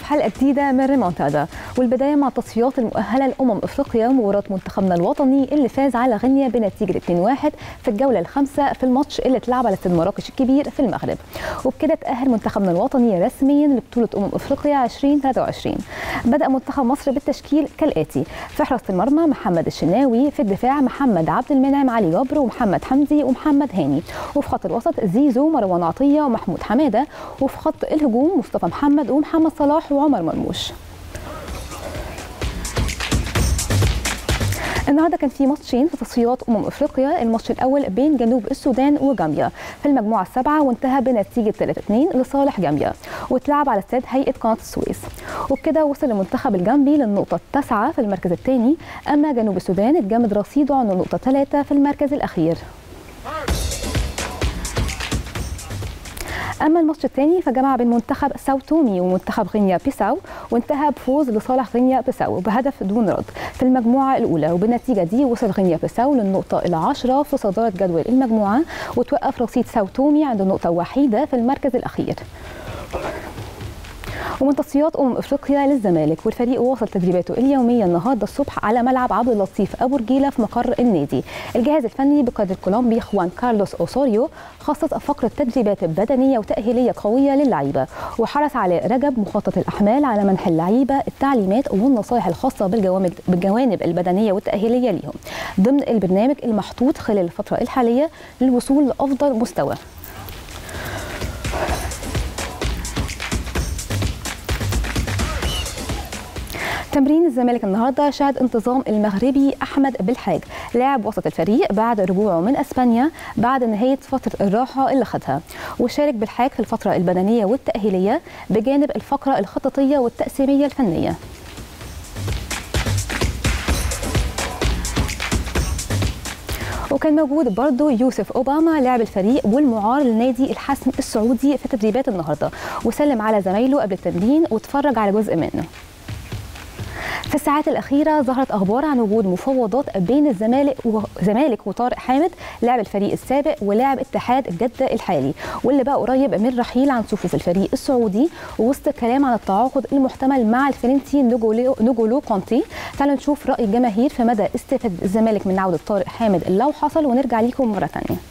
حلقه جديده من ريمونتادا والبدايه مع التصفيات المؤهله لامم افريقيا مباراه منتخبنا الوطني اللي فاز على غينيا بنتيجه 2-1 في الجوله الخامسه في الماتش اللي اتلعب على استاد مراكش الكبير في المغرب وبكده تاهل منتخبنا الوطني رسميا لبطوله امم افريقيا 2023 بدا منتخب مصر بالتشكيل كالاتي في حراسه المرمى محمد الشناوي في الدفاع محمد عبد المنعم علي جبر ومحمد حمدي ومحمد هاني وفي خط الوسط زيزو مروان عطيه ومحمود حماده وفي خط الهجوم مصطفى محمد ومحمد صلاح وعمر مرموش النهارده كان في ماتشين في تصفيات امم افريقيا الماتش الاول بين جنوب السودان وجامبيا في المجموعه السابعه وانتهى بنتيجه 3-2 لصالح جامبيا واتلعب على استاد هيئه قناه السويس وبكده وصل المنتخب الجامبي للنقطه التاسعه في المركز الثاني اما جنوب السودان اتجمد رصيده عن النقطه الثالثه في المركز الاخير اما الماتش الثاني فجمع بين منتخب ساو تومي ومنتخب غينيا بيساو وانتهى بفوز لصالح غينيا بيساو بهدف دون رد في المجموعه الاولى وبالنتيجه دي وصل غينيا بيساو للنقطه العاشره في صداره جدول المجموعه وتوقف رصيد ساو تومي عند نقطه وحيده في المركز الاخير ومن تصفيات امم افريقيا للزمالك والفريق واصل تدريباته اليوميه النهارده الصبح على ملعب عبد اللطيف ابو رجيله في مقر النادي الجهاز الفني بقياده الكولومبي خوان كارلوس اوسوريو خصص فقره تدريبات بدنيه وتاهيليه قويه للعيبه وحرص على رجب مخطط الاحمال على منح اللعيبه التعليمات والنصائح الخاصه بالجوانب بالجوانب البدنيه والتاهيليه ليهم ضمن البرنامج المحطوط خلال الفتره الحاليه للوصول لافضل مستوى تمرين الزمالك النهارده شهد انتظام المغربي احمد بالحاج لاعب وسط الفريق بعد رجوعه من اسبانيا بعد نهايه فتره الراحه اللي خدها وشارك بالحاج في الفتره البدنيه والتاهيليه بجانب الفقره الخططيه والتقسيميه الفنيه وكان موجود برضه يوسف اوباما لاعب الفريق والمعار لنادي الحسم السعودي في تدريبات النهارده وسلم على زمايله قبل التمرين واتفرج على جزء منه في الساعات الأخيرة ظهرت أخبار عن وجود مفاوضات بين الزمالك وزمالك وطارق حامد لاعب الفريق السابق ولاعب اتحاد جدة الحالي واللي بقى قريب من رحيل عن صفوف الفريق السعودي ووسط الكلام عن التعاقد المحتمل مع الفرنسي نوجولو, نوجولو كونتي تعالوا نشوف رأي الجماهير في مدى استفادة الزمالك من عودة طارق حامد لو حصل ونرجع ليكم مرة ثانية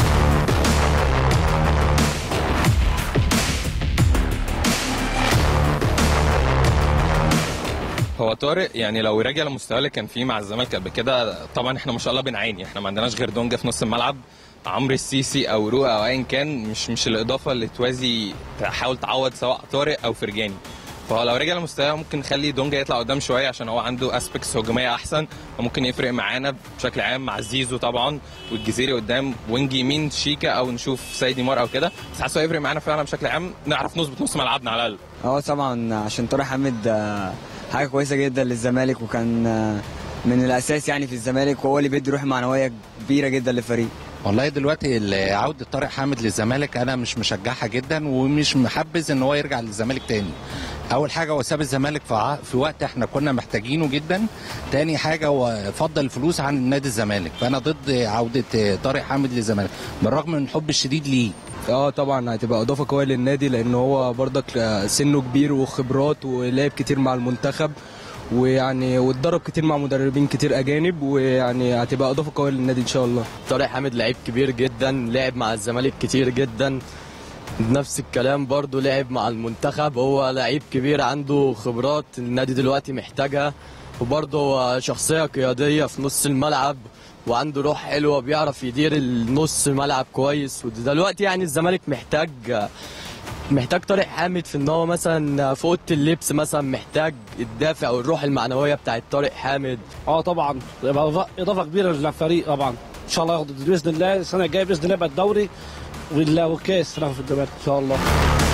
هو طارق يعني لو راجع لمستواه اللي كان فيه مع الزمالك قبل كده طبعا احنا ما شاء الله بنعاني احنا ما عندناش غير دونجا في نص الملعب عمرو السيسي او روقه او ايا كان مش مش الاضافه اللي توازي تحاول تعوض سواء طارق او فرجاني فهو لو رجع لمستواه ممكن نخلي دونجا يطلع قدام شويه عشان هو عنده اسبكتس هجوميه احسن وممكن يفرق معانا بشكل عام مع زيزو طبعا والجزيري قدام وينج يمين شيكا او نشوف سيد نيمار او كده بس حاسه هيفرق معانا فعلا بشكل عام نعرف نظبط نص ملعبنا على الاقل اه طبعا عشان طارق حامد حاجه كويسه جدا للزمالك وكان من الاساس يعني في الزمالك وهو اللي بيدي روح معنويه كبيره جدا للفريق والله دلوقتي عودة طارق حامد للزمالك انا مش مشجعها جدا ومش محبذ ان هو يرجع للزمالك تاني اول حاجه هو ساب الزمالك في, في وقت احنا كنا محتاجينه جدا تاني حاجه هو فضل الفلوس عن نادي الزمالك فانا ضد عوده طارق حامد للزمالك بالرغم من الحب الشديد ليه اه طبعا هتبقى اضافه قويه للنادي لان هو برضك سنه كبير وخبرات ولعب كتير مع المنتخب ويعني واتدرب كتير مع مدربين كتير اجانب ويعني هتبقى اضافه قويه للنادي ان شاء الله طارق حامد لعيب كبير جدا لعب مع الزمالك كتير جدا نفس الكلام برضه لعب مع المنتخب هو لعيب كبير عنده خبرات النادي دلوقتي محتاجها وبرضه هو شخصيه قياديه في نص الملعب وعنده روح حلوه بيعرف يدير النص ملعب كويس ودلوقتي يعني الزمالك محتاج محتاج طارق حامد في ان هو مثلا في اوضه اللبس مثلا محتاج الدافع والروح المعنويه بتاعت طارق حامد اه طبعا يبقى اضافه كبيره للفريق طبعا ان شاء الله ياخد باذن الله السنه الجايه باذن الله يبقى الدوري والكاس في الزمالك ان شاء الله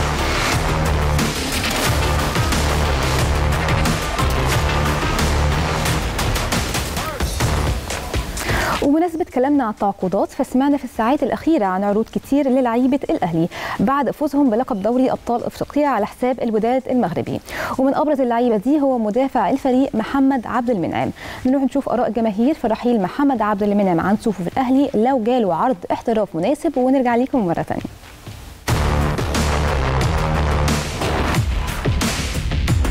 وبمناسبة كلامنا عن التعاقدات فسمعنا في الساعات الأخيرة عن عروض كتير للعيبة الأهلي بعد فوزهم بلقب دوري أبطال أفريقيا على حساب الوداد المغربي ومن أبرز اللعيبة دي هو مدافع الفريق محمد عبد المنعم نروح نشوف آراء الجماهير في رحيل محمد عبد المنعم عن صفوف الأهلي لو جاله عرض احتراف مناسب ونرجع ليكم مرة ثانية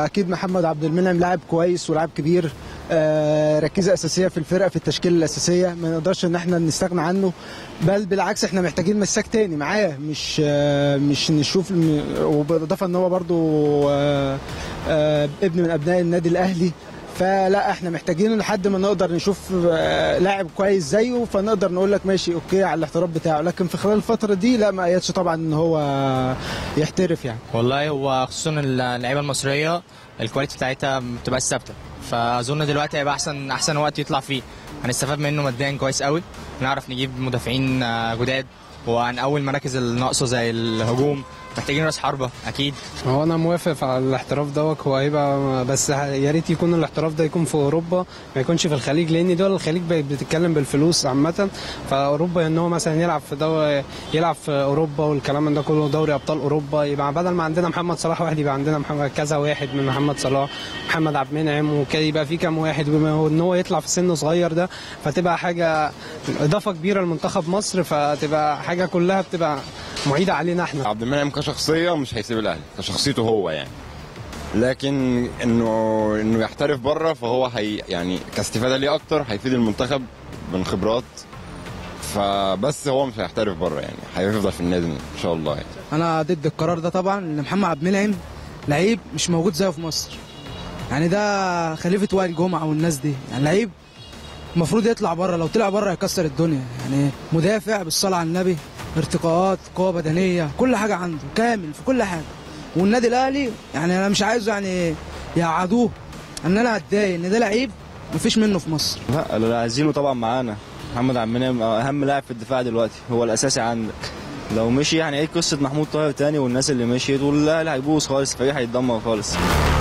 اكيد محمد عبد المنعم لاعب كويس ولاعب كبير آه، ركيزه اساسيه في الفرقه في التشكيله الاساسيه ما نقدرش ان احنا نستغنى عنه بل بالعكس احنا محتاجين مساك تاني معاه مش آه، مش نشوف م- وبالاضافه ان هو برضو آه، آه، ابن من ابناء النادي الاهلي فلا احنا محتاجين لحد ما نقدر نشوف آه، لاعب كويس زيه فنقدر نقول لك ماشي اوكي على الاحتراف بتاعه لكن في خلال الفتره دي لا ما ايدش طبعا ان هو يحترف يعني والله هو خصوصا اللعيبه المصريه الكواليتي بتاعتها ما بتبقاش ثابته فاظن دلوقتي هيبقى احسن احسن وقت يطلع فيه هنستفاد منه ماديا كويس قوي نعرف نجيب مدافعين آه، جداد وهنقوي المراكز الناقصه زي الهجوم محتاجين راس حربه اكيد هو انا موافق على الاحتراف دوت هو هيبقى بس ه- يا ريت يكون الاحتراف ده يكون في اوروبا ما يكونش في الخليج لان دول الخليج بقت بتتكلم بالفلوس عامه فاوروبا ان هو مثلا يلعب في دو... يلعب في اوروبا والكلام من ده كله دوري ابطال اوروبا يبقى بدل ما عندنا محمد صلاح واحد يبقى عندنا محمد كذا واحد من محمد صلاح محمد عبد المنعم وكده يبقى في كام واحد وبما هو ان هو يطلع في سن صغير ده فتبقى حاجه اضافه كبيره لمنتخب مصر فتبقى حاجه كلها بتبقى معيده علينا احنا عبد المنعم كشخصيه مش هيسيب الاهلي كشخصيته هو يعني لكن انه انه يحترف بره فهو هي يعني كاستفاده ليه اكتر هيفيد المنتخب من خبرات فبس هو مش هيحترف بره يعني هيفضل في النادي ان شاء الله يعني انا ضد القرار ده طبعا لان محمد عبد المنعم لعيب مش موجود زيه في مصر يعني ده خليفه وائل جمعه والناس دي يعني لعيب المفروض يطلع بره لو طلع بره هيكسر الدنيا يعني مدافع بالصلاه على النبي ارتقاءات قوه بدنيه كل حاجه عنده كامل في كل حاجه والنادي الاهلي يعني انا مش عايزه يعني يقعدوه ان انا اتضايق ان ده لعيب مفيش منه في مصر لا اللي عايزينه طبعا معانا محمد عبد المنعم اهم لاعب في الدفاع دلوقتي هو الاساسي عندك لو مشي يعني ايه قصه محمود طاهر تاني والناس اللي مشيت والاهلي هيبوظ خالص الفريق هيتدمر خالص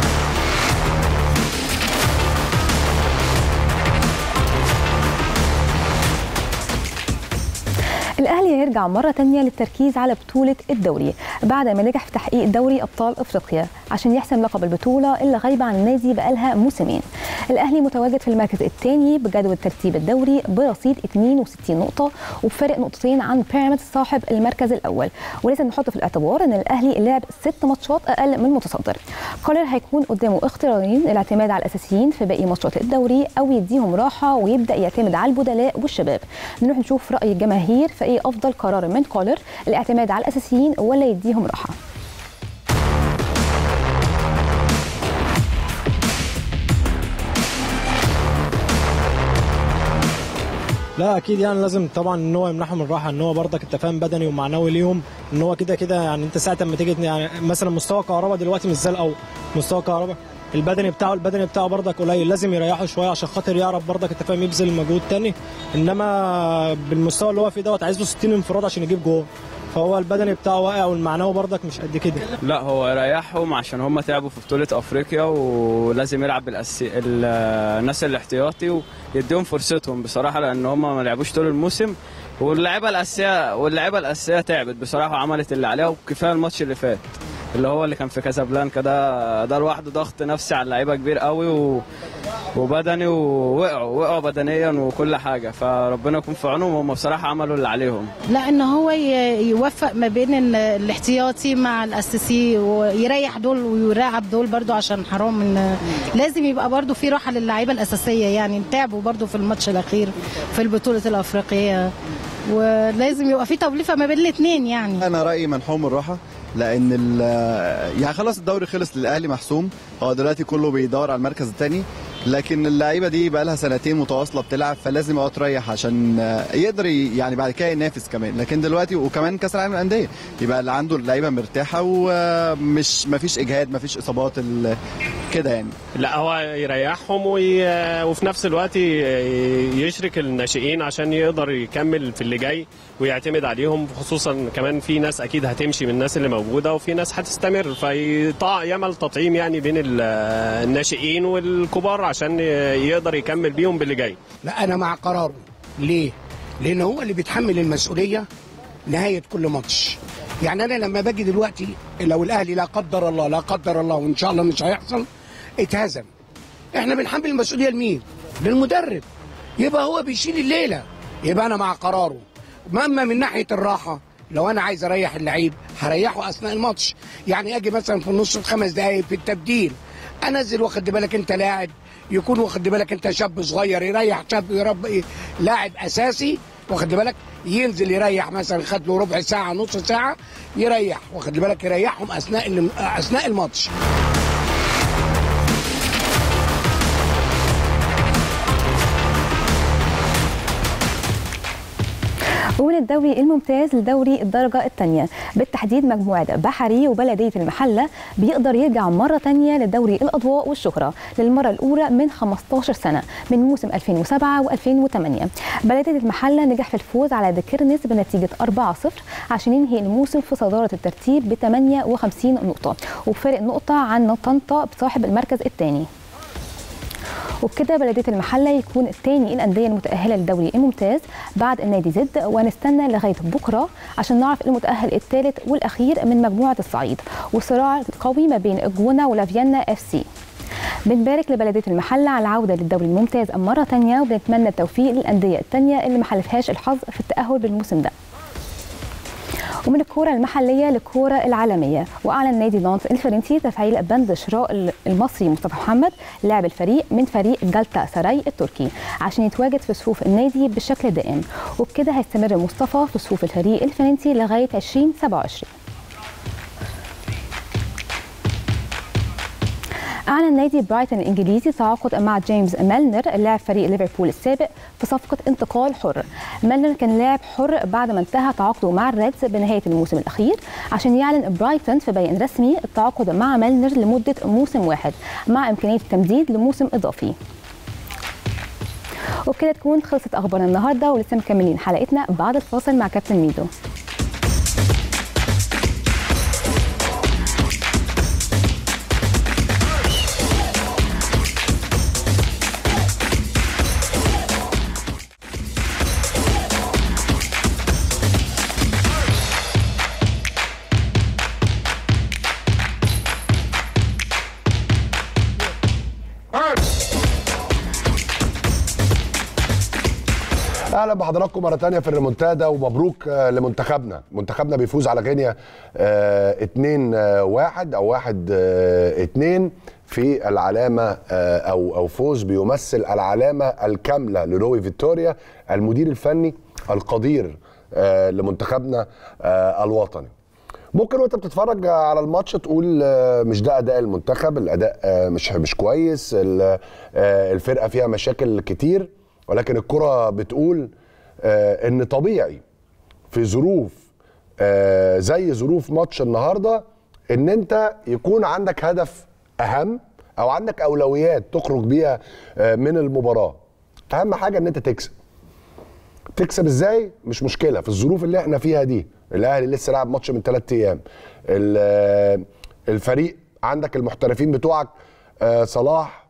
الاهلي هيرجع مره تانية للتركيز على بطوله الدوري بعد ما نجح في تحقيق دوري ابطال افريقيا عشان يحسم لقب البطوله اللي غايبه عن النادي بقالها موسمين الاهلي متواجد في المركز الثاني بجدول ترتيب الدوري برصيد 62 نقطه وبفارق نقطتين عن بيراميدز صاحب المركز الاول ولازم نحط في الاعتبار ان الاهلي لعب ست ماتشات اقل من المتصدر كولر هيكون قدامه اختيارين الاعتماد على الاساسيين في باقي ماتشات الدوري او يديهم راحه ويبدا يعتمد على البدلاء والشباب نروح نشوف راي الجماهير في ايه افضل قرار من كولر الاعتماد على الاساسيين ولا يديهم راحه لا اكيد يعني لازم طبعا ان هو يمنحهم الراحه ان هو برضك انت فاهم بدني ومعنوي ليهم ان هو كده كده يعني انت ساعه ما تيجي يعني مثلا مستوى كهربا دلوقتي مش زي الاول مستوى كهربا البدني بتاعه البدني بتاعه برضك قليل لازم يريحه شويه عشان خاطر يعرف برضك انت فاهم يبذل مجهود تاني انما بالمستوى اللي هو فيه دوت عايز له 60 انفراد عشان يجيب جول فهو البدني بتاعه واقع والمعنوي برضك مش قد كده لا هو يريحهم عشان هم تعبوا في بطولة افريقيا ولازم يلعب بالأسي... ال- الناس الاحتياطي ويديهم فرصتهم بصراحة لان هم ما لعبوش طول الموسم واللعيبة الأساسية واللعيبة الأساسية تعبت بصراحة وعملت اللي عليها وكفاية الماتش اللي فات اللي هو اللي كان في كازابلانكا ده ده لوحده ضغط نفسي على اللعيبة كبير قوي و... وبدني ووقعوا وقعوا بدنيا وكل حاجة فربنا يكون في عونهم هم بصراحة عملوا اللي عليهم لا ان هو ي- يوفق ما بين ال- الاحتياطي مع الاساسي ويريح دول ويراقب دول برضو عشان حرام ان لازم يبقى برضو في راحه للعيبه الاساسيه يعني تعبوا برضو في الماتش الاخير في البطوله الافريقيه ولازم يبقى في توليفه ما بين الاثنين يعني انا رايي منحوم الراحه لان ال يعني خلاص الدوري خلص للاهلي محسوم هو دلوقتي كله بيدور على المركز الثاني لكن اللعيبه دي بقى لها سنتين متواصله بتلعب فلازم يبقى تريح عشان يقدر ي- يعني بعد كده ينافس كمان لكن دلوقتي وكمان كاس العالم للانديه يبقى اللي عنده اللعيبه مرتاحه ومش مفيش اجهاد مفيش اصابات ال- كده يعني لا هو يريحهم وي... وفي نفس الوقت ي- يشرك الناشئين عشان يقدر يكمل في اللي جاي ويعتمد عليهم خصوصا كمان في ناس اكيد هتمشي من الناس اللي موجوده وفي ناس هتستمر فيطع يعمل تطعيم يعني بين ال- الناشئين والكبار عشان يقدر يكمل بيهم باللي جاي لا انا مع قراره ليه لان هو اللي بيتحمل المسؤوليه نهايه كل ماتش يعني انا لما باجي دلوقتي لو الاهلي لا قدر الله لا قدر الله وان شاء الله مش هيحصل اتهزم احنا بنحمل المسؤوليه لمين للمدرب يبقى هو بيشيل الليله يبقى انا مع قراره اما من ناحيه الراحه لو انا عايز اريح اللعيب هريحه اثناء الماتش يعني اجي مثلا في النص الخمس دقائق في التبديل انزل واخد بالك انت لاعب يكون واخد بالك انت شاب صغير يريح شاب يرب إيه، لاعب اساسي واخد بالك ينزل يريح مثلا خد له ربع ساعه نص ساعه يريح واخد بالك يريحهم اثناء الم- اثناء الماتش ومن الدوري الممتاز لدوري الدرجة الثانية بالتحديد مجموعة بحري وبلدية المحلة بيقدر يرجع مرة تانية لدوري الأضواء والشهرة للمرة الأولى من 15 سنة من موسم 2007 و2008 بلدية المحلة نجح في الفوز على ديكيرنس بنتيجة 4-0 عشان ينهي الموسم في صدارة الترتيب ب 58 نقطة وبفارق نقطة عن طنطا بصاحب المركز الثاني وبكده بلديه المحله يكون الثاني الانديه المتاهله للدوري الممتاز بعد النادي زد وهنستنى لغايه بكره عشان نعرف المتاهل الثالث والاخير من مجموعه الصعيد والصراع القوي ما بين الجونه ولافيانا اف سي بنبارك لبلديه المحله على العوده للدوري الممتاز مره ثانيه وبنتمنى التوفيق للانديه الثانيه اللي ما حلفهاش الحظ في التاهل بالموسم ده ومن الكرة المحلية للكرة العالمية وأعلن نادي نانت الفرنسي تفعيل بند شراء المصري مصطفى محمد لاعب الفريق من فريق جالتا سراي التركي عشان يتواجد في صفوف النادي بشكل دائم وبكده هيستمر مصطفى في صفوف الفريق الفرنسي لغاية 2027 أعلن نادي برايتون الإنجليزي تعاقد مع جيمس ميلنر لاعب فريق ليفربول السابق في صفقة انتقال حر. ميلنر كان لاعب حر بعد ما انتهى تعاقده مع الريدز بنهاية الموسم الأخير عشان يعلن برايتون في بيان رسمي التعاقد مع ميلنر لمدة موسم واحد مع إمكانية التمديد لموسم إضافي. وبكده تكون خلصت أخبارنا النهاردة ولسه مكملين حلقتنا بعد الفاصل مع كابتن ميدو. اهلا بحضراتكم مره تانية في الريمونتادا ومبروك آه، لمنتخبنا منتخبنا بيفوز على غينيا 2 1 او 1 2 في العلامه آه، او او فوز بيمثل العلامه الكامله لروي فيتوريا المدير الفني القدير آه، لمنتخبنا آه، الوطني ممكن وانت بتتفرج على الماتش تقول آه، مش ده اداء المنتخب الاداء آه، مش مش كويس ال- آه، الفرقه فيها مشاكل كتير ولكن الكره بتقول آه، ان طبيعي في ظروف آه، زي ظروف ماتش النهارده ان انت يكون عندك هدف اهم او عندك اولويات تخرج بيها آه، من المباراه اهم حاجه ان انت تكسب تكسب ازاي مش مشكله في الظروف اللي احنا فيها دي الاهلي لسه لعب ماتش من ثلاث ايام ال- الفريق عندك المحترفين بتوعك آه، صلاح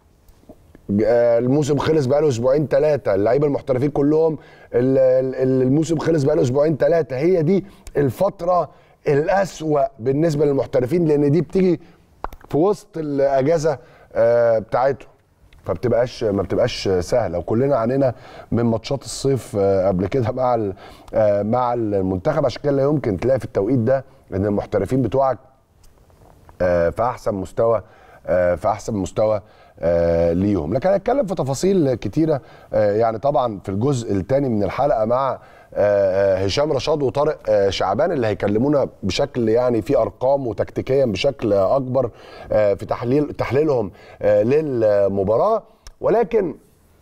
آه، الموسم خلص بقاله اسبوعين ثلاثه اللعيبه المحترفين كلهم ال- ال- الموسم خلص بقاله اسبوعين ثلاثه هي دي الفتره الاسوا بالنسبه للمحترفين لان دي بتيجي في وسط الاجازه آه، بتاعتهم فبتبقاش ما بتبقاش سهله وكلنا عانينا من ماتشات الصيف آه، قبل كده مع ال- آه، مع المنتخب عشان كده لا يمكن تلاقي في التوقيت ده ان المحترفين بتوعك آه، في احسن مستوى آه، في احسن مستوى آه، ليهم لكن هنتكلم في تفاصيل كتيره آه، يعني طبعا في الجزء الثاني من الحلقه مع آه، آه، هشام رشاد وطارق آه، شعبان اللي هيكلمونا بشكل يعني في ارقام وتكتيكيا بشكل اكبر آه، في تحليل تحليلهم آه، للمباراه ولكن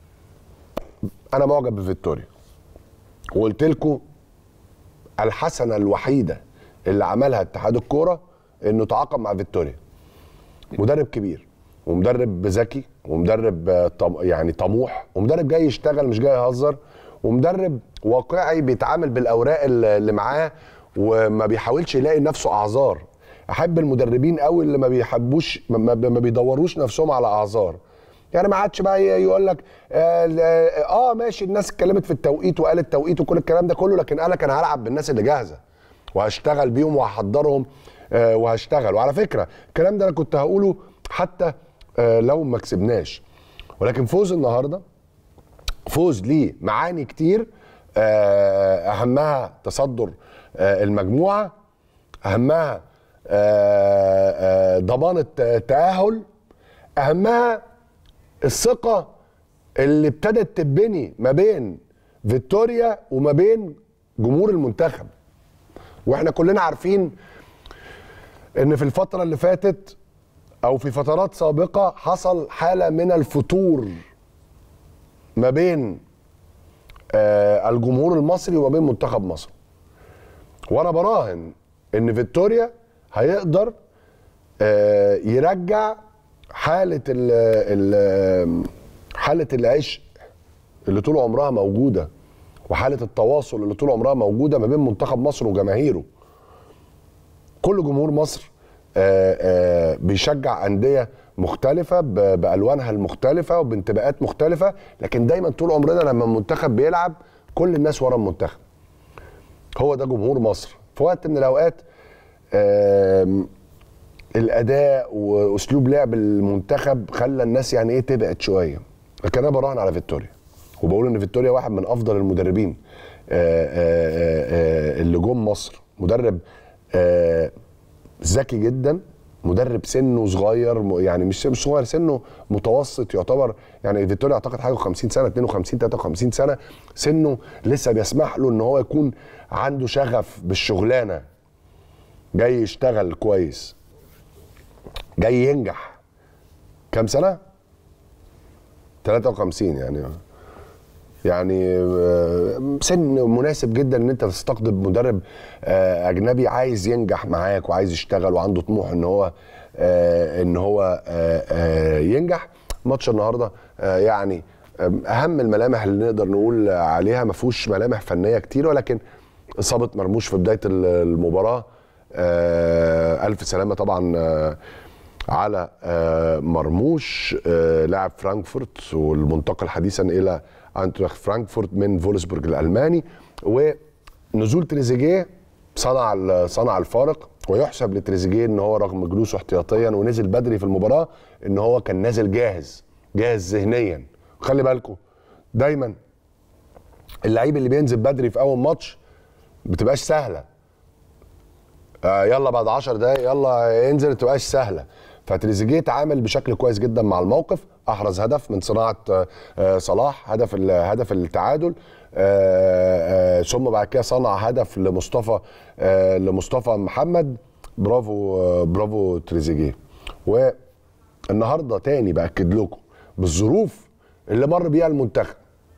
انا معجب بفيكتوريا وقلت لكم الحسنه الوحيده اللي عملها اتحاد الكوره انه تعاقد مع فيكتوريا مدرب كبير ومدرب ذكي ومدرب آه، طم يعني طموح ومدرب جاي يشتغل مش جاي يهزر ومدرب واقعي بيتعامل بالاوراق اللي اللي معاه وما بيحاولش يلاقي لنفسه اعذار احب المدربين قوي اللي ما بيحبوش ما, ما ما بيدوروش نفسهم على اعذار يعني ما عادش بقى يقول لك آه, اه ماشي الناس اتكلمت في التوقيت وقالت توقيت وكل الكلام ده كله لكن قال لك انا هلعب بالناس اللي جاهزه وهشتغل بيهم وهحضرهم آه وهشتغل وعلى فكره الكلام ده انا كنت هقوله حتى آه لو ما كسبناش ولكن فوز النهارده فوز ليه معاني كتير آه اهمها تصدر آه المجموعه اهمها آه، آه، ضمان الت- التاهل اهمها الثقه اللي ابتدت تبني ما بين فيكتوريا وما بين جمهور المنتخب واحنا كلنا عارفين ان في الفتره اللي فاتت او في فترات سابقه حصل حاله من الفتور ما بين آه الجمهور المصري وما بين منتخب مصر وانا براهن ان فيكتوريا هيقدر آه يرجع حاله ال ال حاله العشق اللي طول عمرها موجوده وحاله التواصل اللي طول عمرها موجوده ما بين منتخب مصر وجماهيره كل جمهور مصر آه، آه، بيشجع انديه مختلفه ب- بالوانها المختلفه وبانتماءات مختلفه لكن دايما طول عمرنا لما المنتخب بيلعب كل الناس ورا المنتخب هو ده جمهور مصر في وقت من الاوقات آم، الاداء واسلوب لعب المنتخب خلى الناس يعني ايه تبعد شويه لكن انا براهن على فيكتوريا وبقول ان فيكتوريا واحد من افضل المدربين آه، آه، آه، اللي جم مصر مدرب آه، ذكي جدا مدرب سنه صغير م- يعني مش مش صغير سنه متوسط يعتبر يعني فيكتوريا اعتقد حاجه 50 سنه 52 53 سنه سنه لسه بيسمح له ان هو يكون عنده شغف بالشغلانه جاي يشتغل كويس جاي ينجح كام سنه 53 يعني يعني آه، سن مناسب جدا ان انت تستقطب مدرب آه، اجنبي عايز ينجح معاك وعايز يشتغل وعنده طموح ان هو آه، ان هو آه، آه، ينجح ماتش النهارده آه، يعني آه، اهم الملامح اللي نقدر نقول عليها ما فيهوش ملامح فنيه كتير ولكن اصابه مرموش في بدايه المباراه آه، الف سلامه طبعا آه، على آه، مرموش آه، لاعب فرانكفورت والمنتقل حديثا الى انتراخت فرانكفورت من فولسبورج الالماني ونزول تريزيجيه صنع ال- صنع الفارق ويحسب لتريزيجيه ان هو رغم جلوسه احتياطيا ونزل بدري في المباراه ان هو كان نازل جاهز جاهز ذهنيا خلي بالكم دايما اللعيب اللي بينزل بدري في اول ماتش بتبقاش سهله آه يلا بعد 10 دقايق يلا انزل ما تبقاش سهله فتريزيجيه اتعامل بشكل كويس جدا مع الموقف احرز هدف من صناعه آه، آه، صلاح هدف ال- هدف التعادل آه، آه، ثم بعد كده صنع هدف لمصطفى آه، لمصطفى محمد برافو آه، برافو تريزيجيه والنهارده تاني باكد لكم بالظروف اللي مر بيها المنتخب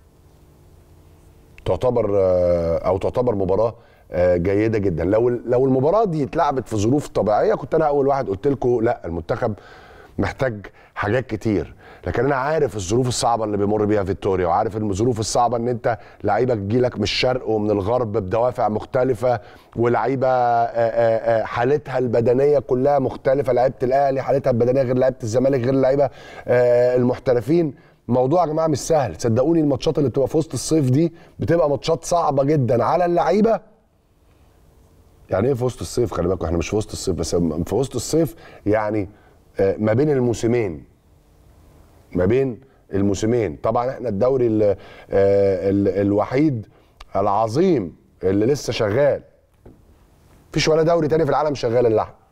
تعتبر آه، او تعتبر مباراه آه، جيده جدا لو لو المباراه دي اتلعبت في ظروف طبيعيه كنت انا اول واحد قلت لكم لا المنتخب محتاج حاجات كتير لكن انا عارف الظروف الصعبه اللي بيمر بيها فيكتوريا وعارف الظروف الصعبه ان انت لعيبه تجيلك من الشرق ومن الغرب بدوافع مختلفه ولعيبه آه، آه، آه، حالتها البدنيه كلها مختلفه لعيبه الاهلي حالتها البدنيه غير لعيبه الزمالك غير اللعيبه آه، المحترفين موضوع يا جماعه مش سهل صدقوني الماتشات اللي بتبقى في وسط الصيف دي بتبقى ماتشات صعبه جدا على اللعيبه يعني ايه في وسط الصيف خلي بالكم احنا مش في وسط الصيف بس في وسط الصيف يعني آه، ما بين الموسمين ما بين الموسمين طبعا احنا الدوري ال ال الوحيد العظيم اللي لسه شغال مفيش ولا دوري تاني في العالم شغال الا احنا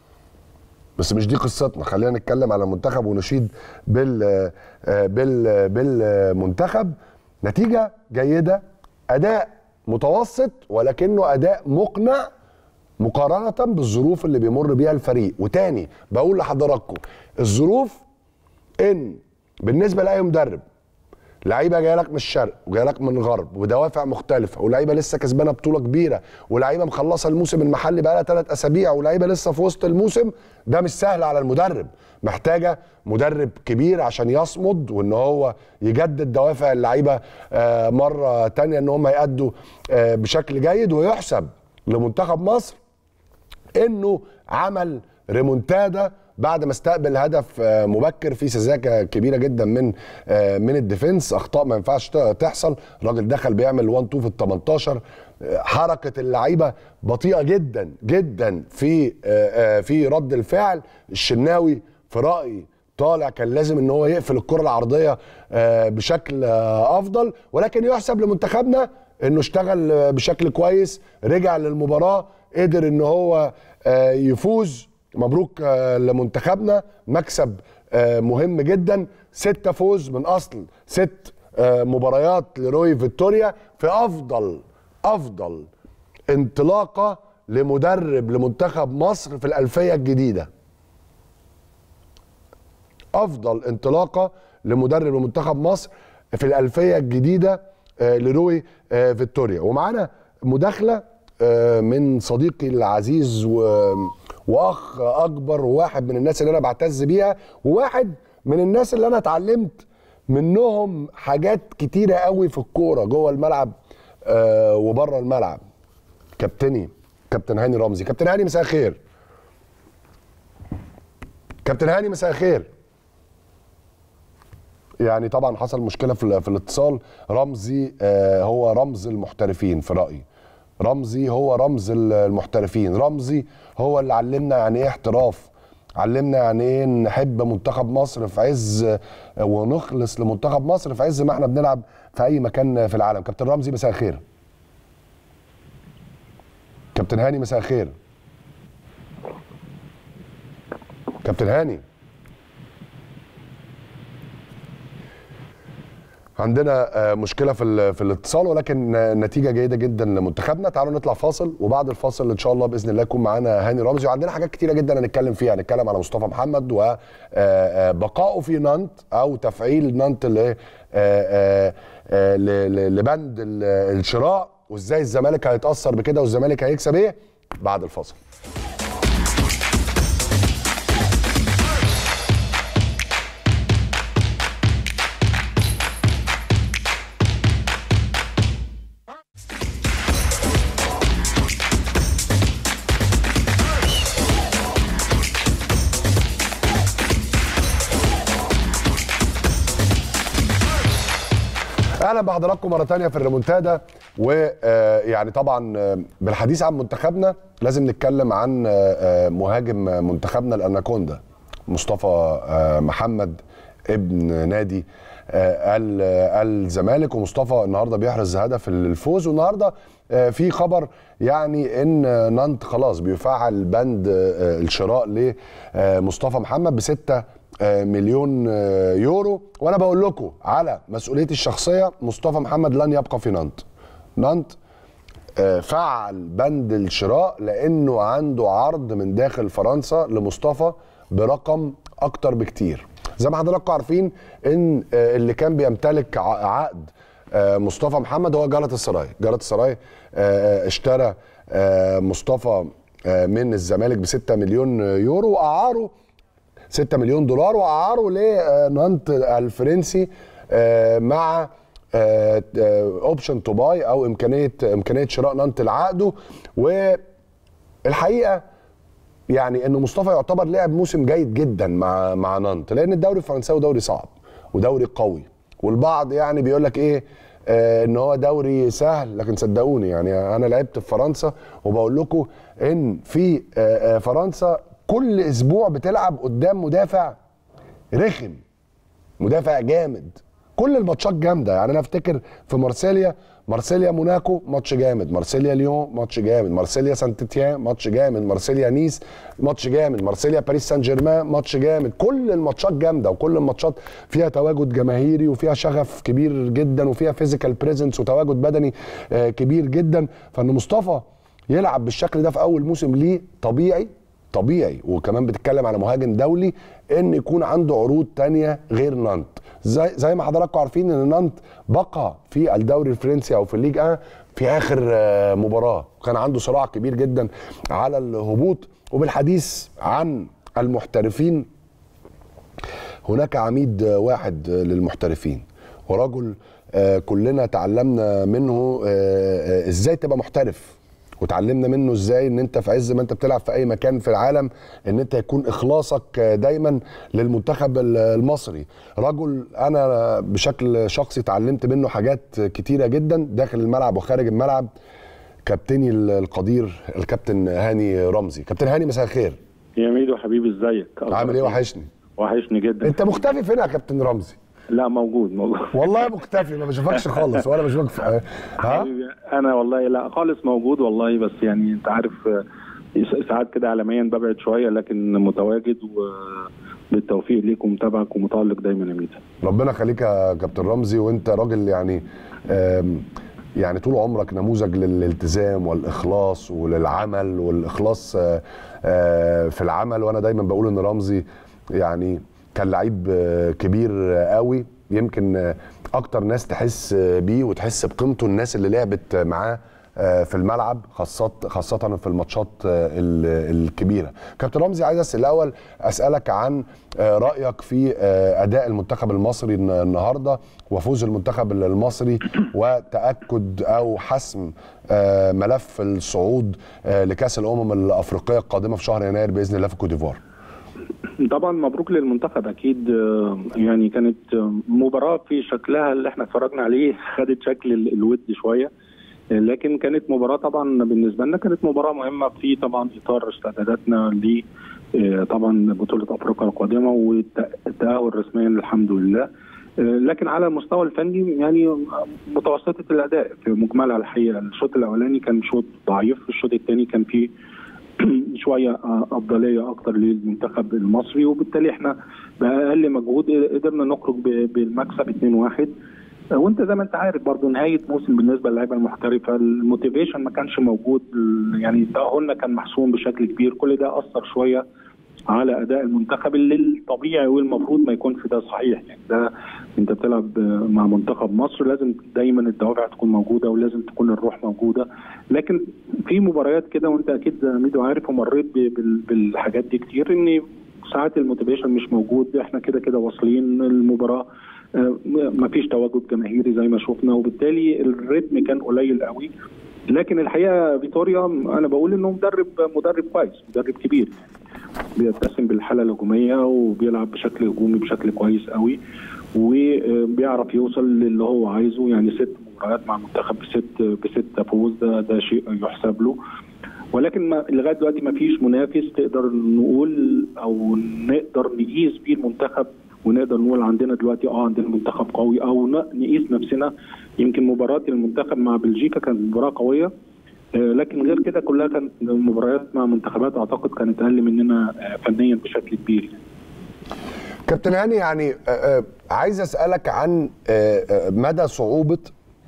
بس مش دي قصتنا خلينا نتكلم على المنتخب ونشيد بال آه، بال بالمنتخب نتيجه جيده اداء متوسط ولكنه اداء مقنع مقارنه بالظروف اللي بيمر بيها الفريق وتاني بقول لحضراتكم الظروف ان بالنسبه لاي مدرب لعيبه جايه لك من الشرق وجايه لك من الغرب ودوافع مختلفه ولعيبه لسه كسبانه بطوله كبيره ولعيبه مخلصه الموسم المحلي بقى لها ثلاث اسابيع ولعيبه لسه في وسط الموسم ده مش سهل على المدرب محتاجه مدرب كبير عشان يصمد وان هو يجدد دوافع اللعيبه آه، مره تانية ان هم يأدوا آه، بشكل جيد ويحسب لمنتخب مصر انه عمل ريمونتادا بعد ما استقبل هدف آه، مبكر في سذاجه كبيره جدا من آه، من الديفنس اخطاء ما ينفعش ت- تحصل الراجل دخل بيعمل 1 2 في ال 18 آه، حركه اللعيبه بطيئه جدا جدا في آه، آه، في رد الفعل الشناوي في رايي طالع كان لازم ان هو يقفل الكره العرضيه آه، بشكل آه، افضل ولكن يحسب لمنتخبنا انه اشتغل آه، بشكل كويس رجع للمباراه قدر ان هو آه، يفوز مبروك آه، لمنتخبنا مكسب آه، مهم جدا ستة فوز من اصل ست آه، مباريات لروي فيكتوريا في افضل افضل انطلاقه لمدرب لمنتخب مصر في الالفيه الجديده افضل انطلاقه لمدرب لمنتخب مصر في الالفيه الجديده آه، لروي آه، فيكتوريا ومعانا مداخله آه، من صديقي العزيز و... واخ اكبر وواحد من الناس اللي انا بعتز بيها وواحد من الناس اللي انا اتعلمت منهم حاجات كتيره قوي في الكوره جوه الملعب آه، وبره الملعب كابتني كابتن هاني رمزي كابتن هاني مساء الخير كابتن هاني مساء الخير يعني طبعا حصل مشكله في, ال- في الاتصال رمزي آه، هو رمز المحترفين في رايي رمزي هو رمز ال- المحترفين رمزي هو اللي علمنا يعني ايه احتراف علمنا يعني ايه نحب منتخب مصر في عز آه، ونخلص لمنتخب مصر في عز ما احنا بنلعب في اي مكان في العالم كابتن رمزي مساء الخير كابتن هاني مساء الخير كابتن هاني عندنا آه، مشكله في ال- في الاتصال ولكن آه، نتيجه جيده جدا لمنتخبنا تعالوا نطلع فاصل وبعد الفاصل ان شاء الله باذن الله يكون معانا هاني رمزي وعندنا حاجات كتيره جدا هنتكلم فيها هنتكلم على مصطفى محمد وبقائه في نانت او تفعيل نانت ل- آه، آه، آه، ل- ل- لبند ال- الشراء وازاي الزمالك هيتاثر بكده والزمالك هيكسب ايه بعد الفاصل اهلا بحضراتكم مره تانية في الريمونتادا ويعني طبعا آه، بالحديث عن منتخبنا لازم نتكلم عن آه، آه، مهاجم منتخبنا الاناكوندا مصطفى آه، محمد ابن نادي آه، ال- آه، الزمالك ومصطفى النهارده بيحرز هدف الفوز والنهارده آه، في خبر يعني ان آه، نانت خلاص بيفعل بند آه، الشراء لمصطفى محمد بستة آه، مليون آه، يورو وانا بقول لكم على مسؤوليتي الشخصيه مصطفى محمد لن يبقى في نانت نانت آه، فعل بند الشراء لانه عنده عرض من داخل فرنسا لمصطفى برقم اكتر بكتير زي ما حضراتكم عارفين ان آه، اللي كان بيمتلك ع- عقد آه، مصطفى محمد هو جلطة السراي جلطة السراي آه، اشترى آه، مصطفى آه، من الزمالك ب 6 مليون يورو واعاره 6 مليون دولار واعاره لنانت الفرنسي آه، مع اوبشن تو باي او امكانيه امكانيه شراء نانت لعقده والحقيقه يعني ان مصطفى يعتبر لعب موسم جيد جدا مع مع نانت لان الدوري الفرنساوي دوري صعب ودوري قوي والبعض يعني بيقول لك ايه آه ان هو دوري سهل لكن صدقوني يعني انا لعبت في فرنسا وبقول لكم ان في آه آه فرنسا كل اسبوع بتلعب قدام مدافع رخم مدافع جامد كل الماتشات جامده يعني انا افتكر في مارسيليا مارسيليا موناكو ماتش جامد مارسيليا ليون ماتش جامد مارسيليا سانت تيان ماتش جامد مارسيليا نيس ماتش جامد مارسيليا باريس سان جيرمان ماتش جامد كل الماتشات جامده وكل الماتشات فيها تواجد جماهيري وفيها شغف كبير جدا وفيها فيزيكال بريزنس وتواجد بدني آه، كبير جدا فان مصطفى يلعب بالشكل ده في اول موسم ليه طبيعي طبيعي وكمان بتتكلم على مهاجم دولي ان يكون عنده عروض تانية غير نانت زي زي ما حضراتكم عارفين ان نانت بقى في الدوري الفرنسي او في الليج 1 في اخر آه، مباراه كان عنده صراع كبير جدا على الهبوط وبالحديث عن المحترفين هناك عميد واحد للمحترفين ورجل آه، كلنا تعلمنا منه آه، آه، ازاي تبقى محترف وتعلمنا منه ازاي ان انت في عز ما انت بتلعب في اي مكان في العالم ان انت يكون اخلاصك آه، دايما للمنتخب ال- المصري رجل انا بشكل شخصي اتعلمت منه حاجات كتيره جدا داخل الملعب وخارج الملعب كابتني القدير الكابتن هاني رمزي كابتن هاني مساء الخير يا ميدو حبيبي ازيك عامل ايه وحشني وحشني جدا انت مختفي فين يا كابتن رمزي لا موجود موجود والله مختفي ما بشوفكش خالص ولا بشوفك في ها حبيبي انا والله لا خالص موجود والله بس يعني انت عارف آه، ساعات كده عالميا ببعد شويه لكن متواجد و... بالتوفيق ليك ومتابعك ومتالق دايما يا ميدو ربنا يخليك يا كابتن رمزي وانت راجل يعني آم، يعني طول عمرك نموذج للالتزام والاخلاص وللعمل والاخلاص آه، آه، في العمل وانا دايما بقول ان رمزي يعني كان لعيب آه، كبير آه، قوي يمكن آه، اكتر ناس تحس آه، بيه وتحس بقيمته الناس اللي لعبت معاه آه، في الملعب خاصة خاصة في الماتشات آه، ال- الكبيرة. كابتن رمزي عايز أسأل الأول أسألك عن آه، رأيك في آه، أداء المنتخب المصري الن- النهاردة وفوز المنتخب المصري وتأكد أو حسم آه، ملف الصعود آه، لكأس الأمم الأفريقية القادمة في شهر يناير بإذن الله في كوت ديفوار. طبعا مبروك للمنتخب اكيد آه، يعني كانت آه، مباراه في شكلها اللي احنا اتفرجنا عليه خدت شكل ال- الود شويه آه، لكن كانت مباراه طبعا بالنسبه لنا كانت مباراه مهمه في طبعا اطار استعداداتنا ل آه، طبعا بطوله افريقيا القادمه والتاهل رسميا الحمد لله آه، لكن على المستوى الفني يعني متوسطه الاداء في مجملها الحقيقه الشوط الاولاني كان شوط ضعيف الشوط الثاني كان فيه شويه آه، افضليه اكتر للمنتخب المصري وبالتالي احنا باقل مجهود قدرنا نخرج ب- بالمكسب 2-1 آه، وانت زي ما انت عارف برضو نهايه موسم بالنسبه للعيبه المحترفه الموتيفيشن ما كانش موجود ال- يعني تاهلنا كان محسوم بشكل كبير كل ده اثر شويه على اداء المنتخب اللي الطبيعي والمفروض ما يكونش ده صحيح يعني ده انت بتلعب آه، مع منتخب مصر لازم دايما الدوافع تكون موجوده ولازم تكون الروح موجوده لكن في مباريات كده وانت اكيد يا ميدو عارف ومريت ب- بال- بالحاجات دي كتير ان ساعات الموتيفيشن مش موجود احنا كده كده واصلين المباراه آه، ما فيش تواجد جماهيري زي ما شفنا وبالتالي الريتم كان قليل قوي لكن الحقيقه فيتوريا انا بقول انه مدرب مدرب كويس مدرب كبير بيتسم بالحاله الهجوميه وبيلعب بشكل هجومي بشكل كويس قوي وبيعرف يوصل للي هو عايزه يعني ست مباريات مع منتخب بست بست فوز ده ده شيء يحسب له ولكن ما لغايه دلوقتي ما فيش منافس تقدر نقول او نقدر نقيس بيه المنتخب ونقدر نقول عندنا دلوقتي اه عندنا منتخب قوي او ن- نقيس نفسنا يمكن مباراه المنتخب مع بلجيكا كانت مباراه قويه آه، لكن غير كده كلها كانت مباريات مع منتخبات اعتقد كانت اقل مننا آه، فنيا بشكل كبير كابتن هاني يعني آه، آه، عايز اسالك عن آه، آه، مدى صعوبه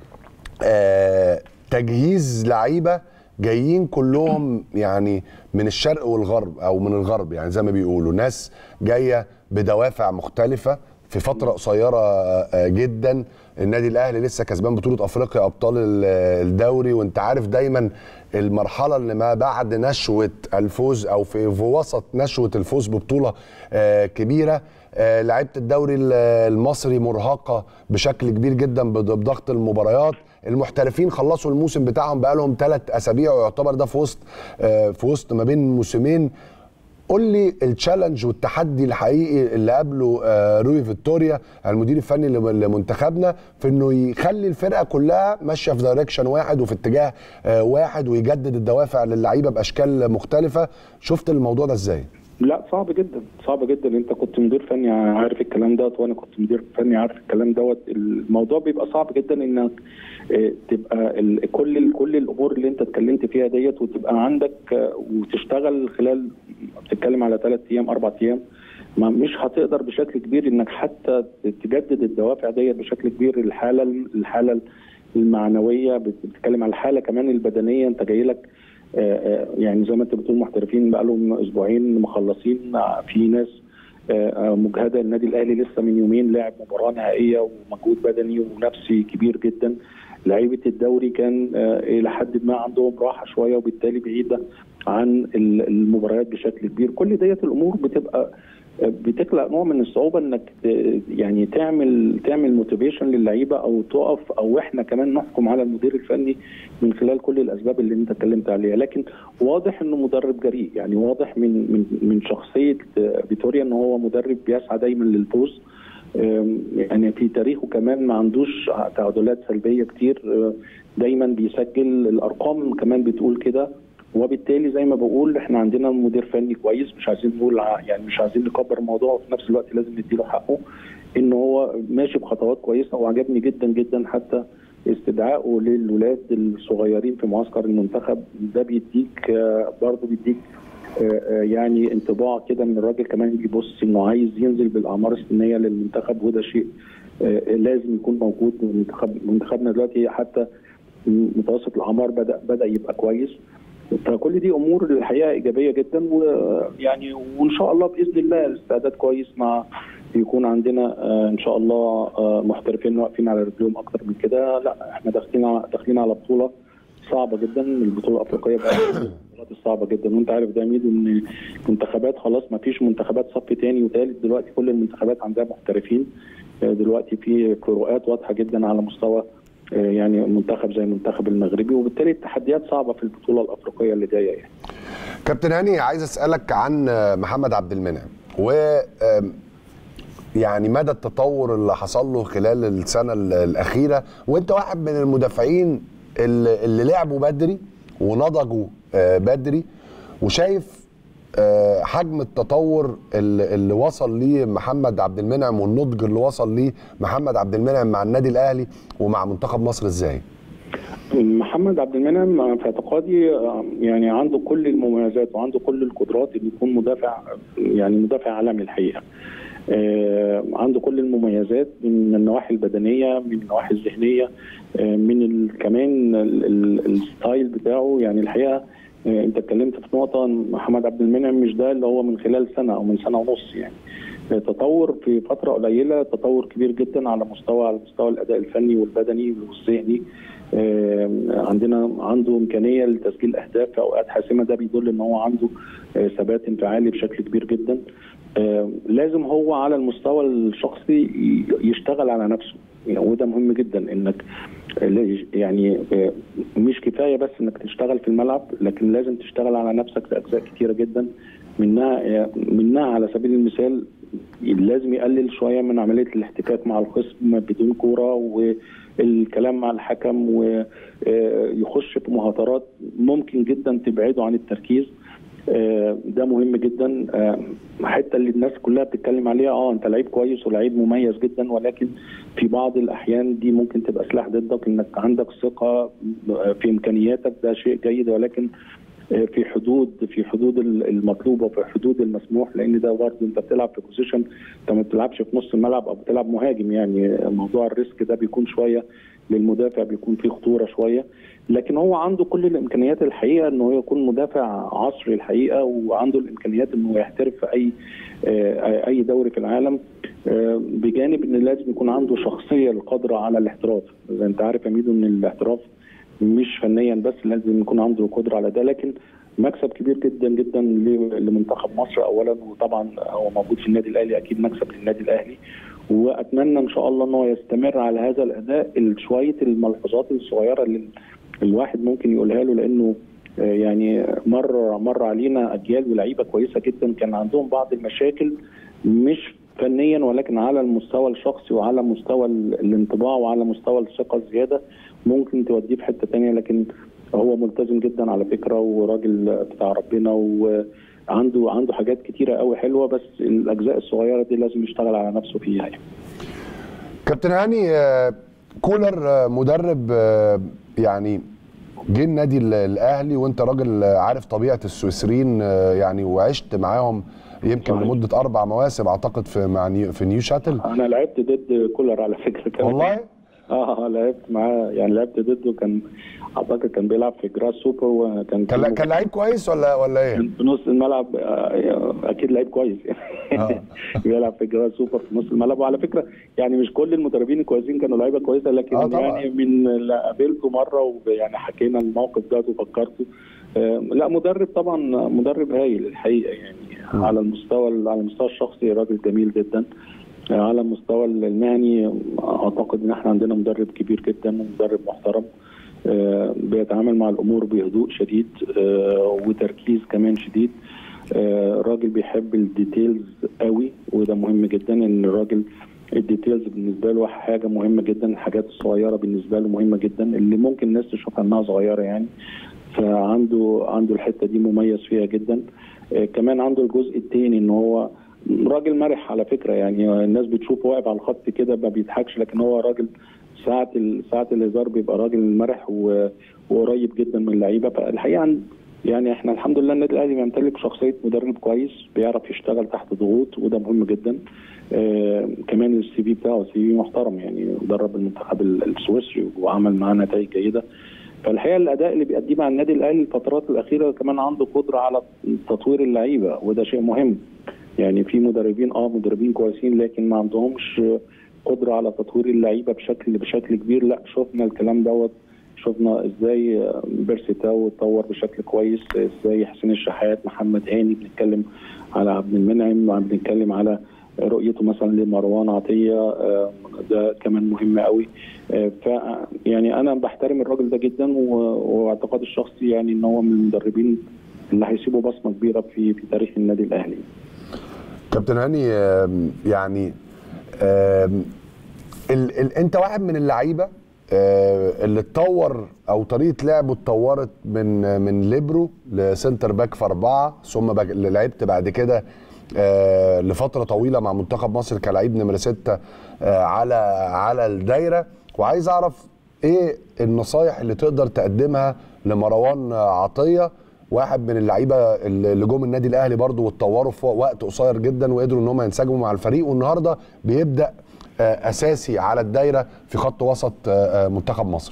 آه، تجهيز لعيبه جايين كلهم يعني من الشرق والغرب او من الغرب يعني زي ما بيقولوا ناس جايه بدوافع مختلفه في فتره قصيره آه، جدا النادي الاهلي لسه كسبان بطوله افريقيا ابطال ال- الدوري وانت عارف دايما المرحله اللي ما بعد نشوه الفوز او في في وسط نشوه الفوز ببطوله آه، كبيره آه، لعيبه الدوري ال- المصري مرهقه بشكل كبير جدا بض- بضغط المباريات المحترفين خلصوا الموسم بتاعهم بقالهم ثلاث اسابيع ويعتبر ده في وسط آه، في وسط ما بين موسمين قول لي التشالنج والتحدي الحقيقي اللي قابله آه، روي فيكتوريا المدير الفني لم- لمنتخبنا في انه يخلي الفرقه كلها ماشيه في دايركشن واحد وفي اتجاه آه، واحد ويجدد الدوافع للعيبه باشكال مختلفه شفت الموضوع ده ازاي؟ لا صعب جدا صعب جدا انت كنت مدير فني عارف الكلام دوت وانا كنت مدير فني عارف الكلام دوت الموضوع بيبقى صعب جدا انك آه، تبقى ال- كل ال- كل الامور اللي انت اتكلمت فيها ديت وتبقى عندك آه، وتشتغل خلال بتتكلم على ثلاث ايام اربع ايام ما مش هتقدر بشكل كبير انك حتى تجدد الدوافع ديت بشكل كبير الحاله الحاله المعنويه بتتكلم على الحاله كمان البدنيه انت جاي لك آه، آه، يعني زي ما انت بتقول محترفين بقالهم اسبوعين مخلصين آه، في ناس آه، آه، مجهده النادي الاهلي لسه من يومين لاعب مباراه نهائيه ومجهود بدني ونفسي كبير جدا لعيبه الدوري كان آه، الى حد ما عندهم راحه شويه وبالتالي بعيده عن ال- المباريات بشكل كبير كل ديت الامور بتبقى آه، بتخلق نوع من الصعوبه انك ت- يعني تعمل تعمل موتيفيشن للعيبه او تقف او احنا كمان نحكم على المدير الفني من خلال كل الاسباب اللي انت اتكلمت عليها لكن واضح انه مدرب جريء يعني واضح من من من شخصيه آه، فيتوريا ان هو مدرب بيسعى دايما للفوز آم، يعني في تاريخه كمان ما عندوش تعادلات سلبيه كتير آه، دايما بيسجل الارقام كمان بتقول كده وبالتالي زي ما بقول احنا عندنا مدير فني كويس مش عايزين نقول ع- يعني مش عايزين نكبر الموضوع وفي نفس الوقت لازم نديله حقه ان هو ماشي بخطوات كويسه وعجبني جدا جدا حتى استدعائه للولاد الصغيرين في معسكر المنتخب ده بيديك آه، برضه بيديك آه، آه، يعني انطباع كده ان الراجل كمان بيبص انه عايز ينزل بالاعمار السنيه للمنتخب وده شيء آه، لازم يكون موجود منتخب منتخبنا دلوقتي حتى متوسط الاعمار بدا بدا يبقى كويس فكل دي امور الحقيقه ايجابيه جدا ويعني وان شاء الله باذن الله الاستعداد كويس مع يكون عندنا آه، ان شاء الله آه، محترفين واقفين على رجلهم اكتر من كده لا احنا داخلين على داخلين على بطوله صعبه جدا البطوله الافريقيه بقى من البطولات الصعبه جدا وانت عارف ده يا ميدو ان منتخبات خلاص ما فيش منتخبات صف تاني وثالث دلوقتي كل المنتخبات عندها محترفين آه، دلوقتي في فروقات واضحه جدا على مستوى آه، يعني منتخب زي المنتخب المغربي وبالتالي التحديات صعبه في البطوله الافريقيه اللي جايه يعني كابتن هاني عايز اسالك عن محمد عبد المنعم و آم، يعني مدى التطور اللي حصل له خلال السنه ال- الاخيره وانت واحد من المدافعين اللي, اللي لعبوا بدري ونضجوا آه، بدري وشايف آه، حجم التطور اللي, اللي وصل ليه محمد عبد المنعم والنضج اللي وصل ليه محمد عبد المنعم مع النادي الاهلي ومع منتخب مصر ازاي؟ محمد عبد المنعم في اعتقادي آه، يعني عنده كل المميزات وعنده كل القدرات انه يكون مدافع يعني مدافع عالمي الحقيقه. آه، عنده كل المميزات من النواحي البدنيه من النواحي الذهنيه آه، من ال- كمان ال- ال- الستايل بتاعه يعني الحقيقه آه، انت اتكلمت في نقطه إن محمد عبد المنعم مش ده اللي هو من خلال سنه او من سنه ونص يعني آه، تطور في فتره قليله تطور كبير جدا على مستوى على مستوى الاداء الفني والبدني والذهني آه، عندنا عنده امكانيه لتسجيل اهداف في اوقات حاسمه ده بيدل ان هو عنده آه، ثبات انفعالي بشكل كبير جدا آه، لازم هو على المستوى الشخصي ي- يشتغل على نفسه يعني وده مهم جدا انك لا- يعني آه، مش كفايه بس انك تشتغل في الملعب لكن لازم تشتغل على نفسك في اجزاء كتيره جدا منها آه، منها على سبيل المثال لازم يقلل شويه من عمليه الاحتكاك مع الخصم بدون كوره والكلام مع الحكم ويخش في مهاترات ممكن جدا تبعده عن التركيز آه، ده مهم جدا آه، حتى اللي الناس كلها بتتكلم عليها اه انت لعيب كويس ولعيب مميز جدا ولكن في بعض الاحيان دي ممكن تبقى سلاح ضدك انك عندك ثقه في امكانياتك ده شيء جيد ولكن آه، في حدود في حدود المطلوبه وفي حدود المسموح لان ده برضه انت بتلعب في بوزيشن انت ما بتلعبش في نص الملعب او بتلعب مهاجم يعني موضوع الريسك ده بيكون شويه للمدافع بيكون فيه خطوره شويه لكن هو عنده كل الامكانيات الحقيقه انه هو يكون مدافع عصري الحقيقه وعنده الامكانيات انه يحترف في اي آه، اي دوري في العالم آه، بجانب ان لازم يكون عنده شخصيه القادره على الاحتراف زي انت عارف يا ميدو ان الاحتراف مش فنيا بس لازم يكون عنده القدره على ده لكن مكسب كبير جدا جدا ل- لمنتخب مصر اولا وطبعا هو موجود في النادي الاهلي اكيد مكسب للنادي الاهلي واتمنى ان شاء الله ان هو يستمر على هذا الاداء شويه الملحوظات الصغيره اللي الواحد ممكن يقولها له لانه آه، يعني مر مر علينا اجيال ولاعيبه كويسه جدا كان عندهم بعض المشاكل مش فنيا ولكن على المستوى الشخصي وعلى مستوى ال- الانطباع وعلى مستوى الثقه الزياده ممكن توديه في حته تانية لكن هو ملتزم جدا على فكره وراجل بتاع ربنا وعنده عنده حاجات كتيره قوي حلوه بس الاجزاء الصغيره دي لازم يشتغل على نفسه فيها يعني. كابتن هاني آه، كولر آه، مدرب آه، يعني جه النادي ال- الاهلي وانت راجل آه، عارف طبيعه السويسريين آه، يعني وعشت معاهم يمكن لمده اربع مواسم اعتقد في مع نيو في نيو شاتل انا لعبت ضد كولر على فكره كمان والله؟ اه لعبت معاه يعني لعبت ضده كان اعتقد كان بيلعب في جراس سوبر وكان كان كان لعيب كويس ولا ولا ايه؟ في نص الملعب آه، اكيد لعيب كويس يعني بيلعب في جراس سوبر في نص الملعب وعلى فكره يعني مش كل المدربين الكويسين كانوا لعيبه كويسه لكن آه، طبعا. يعني من اللي قابلته مره ويعني حكينا الموقف ده وفكرته آه، لا مدرب طبعا مدرب هايل الحقيقه يعني على المستوى على المستوى الشخصي راجل جميل جدا آه، على المستوى المهني اعتقد ان احنا عندنا مدرب كبير جدا ومدرب محترم آه، بيتعامل مع الامور بهدوء شديد آه، وتركيز كمان شديد آه، راجل بيحب الديتيلز قوي وده مهم جدا ان الراجل الديتيلز بالنسبه له حاجه مهمه جدا الحاجات الصغيره بالنسبه له مهمه جدا اللي ممكن الناس تشوفها انها صغيره يعني فعنده عنده الحته دي مميز فيها جدا آه، كمان عنده الجزء الثاني ان هو راجل مرح على فكره يعني الناس بتشوفه واقف على الخط كده ما بيضحكش لكن هو راجل ساعه ال- ساعه الهزار بيبقى راجل مرح و- وقريب جدا من اللعيبه فالحقيقه عن- يعني احنا الحمد لله النادي الاهلي بيمتلك شخصيه مدرب كويس بيعرف يشتغل تحت ضغوط وده مهم جدا آه كمان السي في بتاعه سي في محترم يعني درب المنتخب ال- السويسري وعمل معاه نتائج جيده فالحقيقه الاداء اللي بيقدمه مع النادي الاهلي الفترات الاخيره كمان عنده قدره على تطوير اللعيبه وده شيء مهم يعني في مدربين اه مدربين كويسين لكن ما عندهمش قدره على تطوير اللعيبه بشكل بشكل كبير لا شفنا الكلام دوت شفنا ازاي بيرسي تاو اتطور بشكل كويس ازاي حسين الشحات محمد هاني بنتكلم على عبد المنعم بنتكلم على رؤيته مثلا لمروان عطيه آه، ده كمان مهم قوي آه، ف يعني انا بحترم الراجل ده جدا و- واعتقادي الشخصي يعني ان هو من المدربين اللي هيسيبوا بصمه كبيره في في تاريخ النادي الاهلي كابتن هاني آم، يعني آم، ال ال انت واحد من اللعيبه آه، اللي اتطور او طريقه لعبه اتطورت من من ليبرو لسنتر باك في اربعه ثم بق- لعبت بعد كده آه، لفتره طويله مع منتخب مصر كلاعب نمره سته آه، على على الدايره وعايز اعرف ايه النصايح اللي تقدر تقدمها لمروان عطيه واحد من اللعيبه اللي جم النادي الاهلي برضو واتطوروا في وقت قصير جدا وقدروا ان هم ينسجموا مع الفريق والنهارده بيبدا آه، اساسي على الدايره في خط وسط آه، آه، منتخب مصر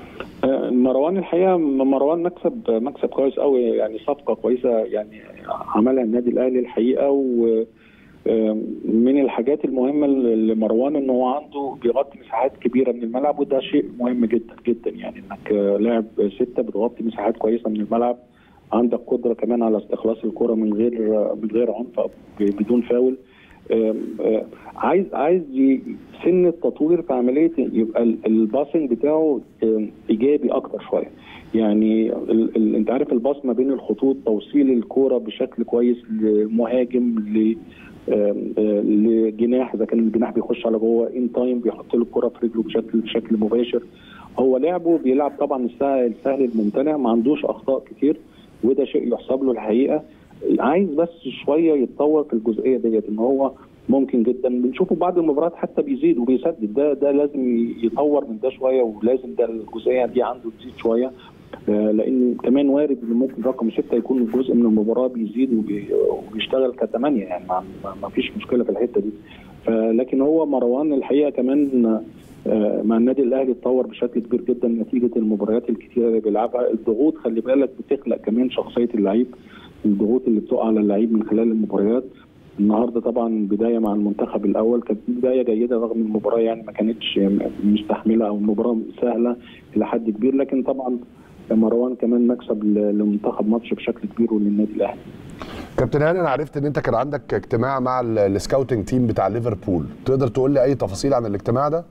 آه، مروان الحقيقه مروان مكسب مكسب كويس قوي يعني صفقه كويسه يعني عملها النادي الاهلي الحقيقه و آه، من الحاجات المهمه لمروان ان هو عنده بيغطي مساحات كبيره من الملعب وده شيء مهم جدا جدا يعني انك آه، لاعب سته بتغطي مساحات كويسه من الملعب عندك قدره كمان على استخلاص الكره من غير من غير عنف أو بدون فاول آم، آه، عايز عايز ي- سن التطوير في عمليه يبقى ال- الباسنج بتاعه آم، ايجابي اكتر شويه يعني ال ال انت عارف الباص ما بين الخطوط توصيل الكوره بشكل كويس لمهاجم ل آم، آه، لجناح اذا كان الجناح بيخش على جوه ان تايم بيحط له الكره في رجله بشكل بشكل مباشر هو لعبه بيلعب طبعا السهل السهل الممتنع ما عندوش اخطاء كتير وده شيء يحسب له الحقيقه عايز بس شويه يتطور في الجزئيه ديت ان هو ممكن جدا بنشوفه بعد المباريات حتى بيزيد وبيسدد ده ده لازم يطور من ده شويه ولازم ده الجزئيه دي عنده تزيد شويه آه، لان كمان وارد ان ممكن رقم سته يكون جزء من المباراه بيزيد وبي- وبيشتغل كثمانيه يعني ما, ما- ما فيش مشكله في الحته دي فلكن هو مروان الحقيقه كمان آه، مع النادي الاهلي اتطور بشكل كبير جدا نتيجه المباريات الكتيره اللي بيلعبها الضغوط خلي بالك بتخلق كمان شخصيه اللعيب الضغوط اللي بتقع على اللعيب من خلال المباريات النهارده طبعا بدايه مع المنتخب الاول كانت بدايه جيده رغم المباراه يعني ما كانتش مستحمله او المباراه سهله الى حد كبير لكن طبعا مروان كمان مكسب ل- لمنتخب مصر بشكل كبير وللنادي الاهلي كابتن هاني انا عرفت ان انت كان عندك اجتماع مع ال- السكاوتنج تيم بتاع ليفربول تقدر تقول لي اي تفاصيل عن الاجتماع ده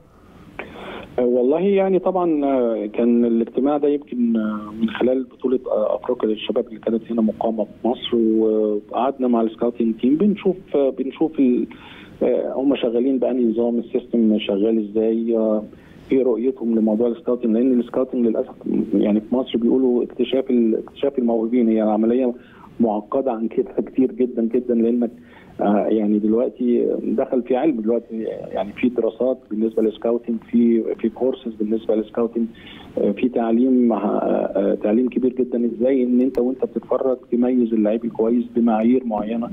آه، والله يعني طبعا آه، كان الاجتماع ده يمكن آه، من خلال بطولة آه، أفريقيا للشباب اللي كانت هنا مقامة في مصر وقعدنا مع السكاوتنج تيم بنشوف آه، بنشوف ال- آه، هم شغالين بأنهي نظام السيستم شغال ازاي آه، ايه رؤيتهم لموضوع السكاوتنج لان السكاوتنج للاسف يعني في مصر بيقولوا اكتشاف ال- اكتشاف الموهوبين هي عمليه معقده عن كده كتير جدا جدا لانك آه، يعني دلوقتي دخل في علم دلوقتي يعني في دراسات بالنسبه للسكاوتنج في في كورسز بالنسبه للسكاوتنج آه، في تعليم آه، آه، تعليم كبير جدا ازاي ان انت وانت بتتفرج تميز اللعيب الكويس بمعايير معينه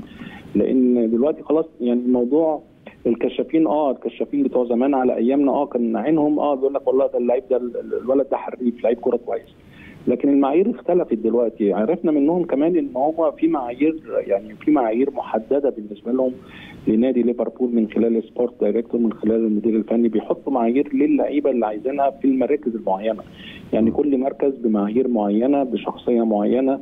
لان دلوقتي خلاص يعني الموضوع الكشافين اه الكشافين بتوع زمان على ايامنا اه كان عينهم اه بيقول لك والله ده اللعيب ده الولد ده حريف لعيب كوره كويس لكن المعايير اختلفت دلوقتي عرفنا منهم كمان ان هو في معايير يعني في معايير محدده بالنسبه لهم لنادي ليفربول من خلال سبورت دايركتور من خلال المدير الفني بيحطوا معايير للعيبه اللي عايزينها في المراكز المعينه يعني كل مركز بمعايير معينه بشخصيه معينه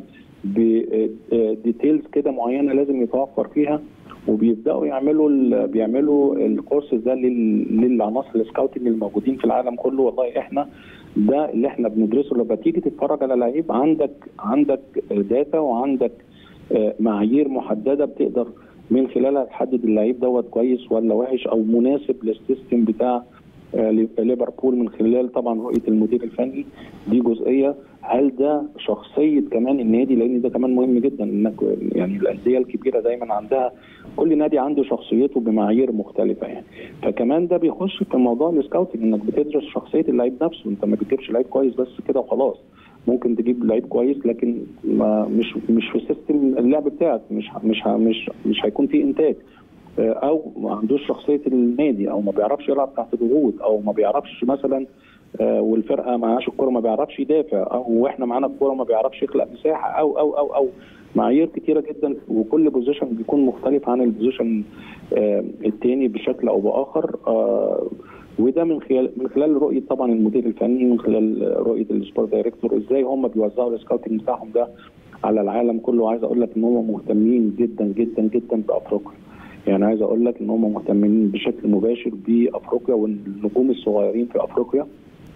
بديتيلز كده معينه لازم يتوفر فيها وبيبداوا يعملوا ال بيعملوا الكورسز ده لل- للعناصر السكاوتنج الموجودين في العالم كله والله احنا ده اللي احنا بندرسه لما تيجي تتفرج على لعيب عندك عندك داتا وعندك آه، معايير محدده بتقدر من خلالها تحدد اللعيب دوت كويس ولا وحش او مناسب للسيستم بتاع آه، ليفربول من خلال طبعا رؤيه المدير الفني دي جزئيه هل ده شخصيه كمان النادي لان ده كمان مهم جدا انك يعني الانديه الكبيره دايما عندها كل نادي عنده شخصيته بمعايير مختلفه يعني فكمان ده بيخش في موضوع السكاوتنج انك بتدرس شخصيه اللعيب نفسه انت ما بتجيبش لعيب كويس بس كده وخلاص ممكن تجيب لعيب كويس لكن ما مش مش في سيستم اللعب بتاعك مش ه- مش ه- مش مش هيكون في انتاج آه، او ما عندوش شخصيه النادي او ما بيعرفش يلعب تحت ضغوط او ما بيعرفش مثلا آه، والفرقه معهاش الكوره ما بيعرفش يدافع او واحنا معانا الكوره ما بيعرفش يخلق مساحه او او او او معايير كتيره جدا وكل بوزيشن بيكون مختلف عن البوزيشن آه، التاني بشكل او باخر آه، وده من خلال من خلال رؤيه طبعا المدير الفني من خلال رؤيه السبورت دايركتور ازاي هم بيوزعوا السكاوتنج بتاعهم ده على العالم كله عايز اقول لك ان هم مهتمين جدا جدا جدا بافريقيا يعني عايز اقول لك ان هم مهتمين بشكل مباشر بافريقيا والنجوم الصغيرين في افريقيا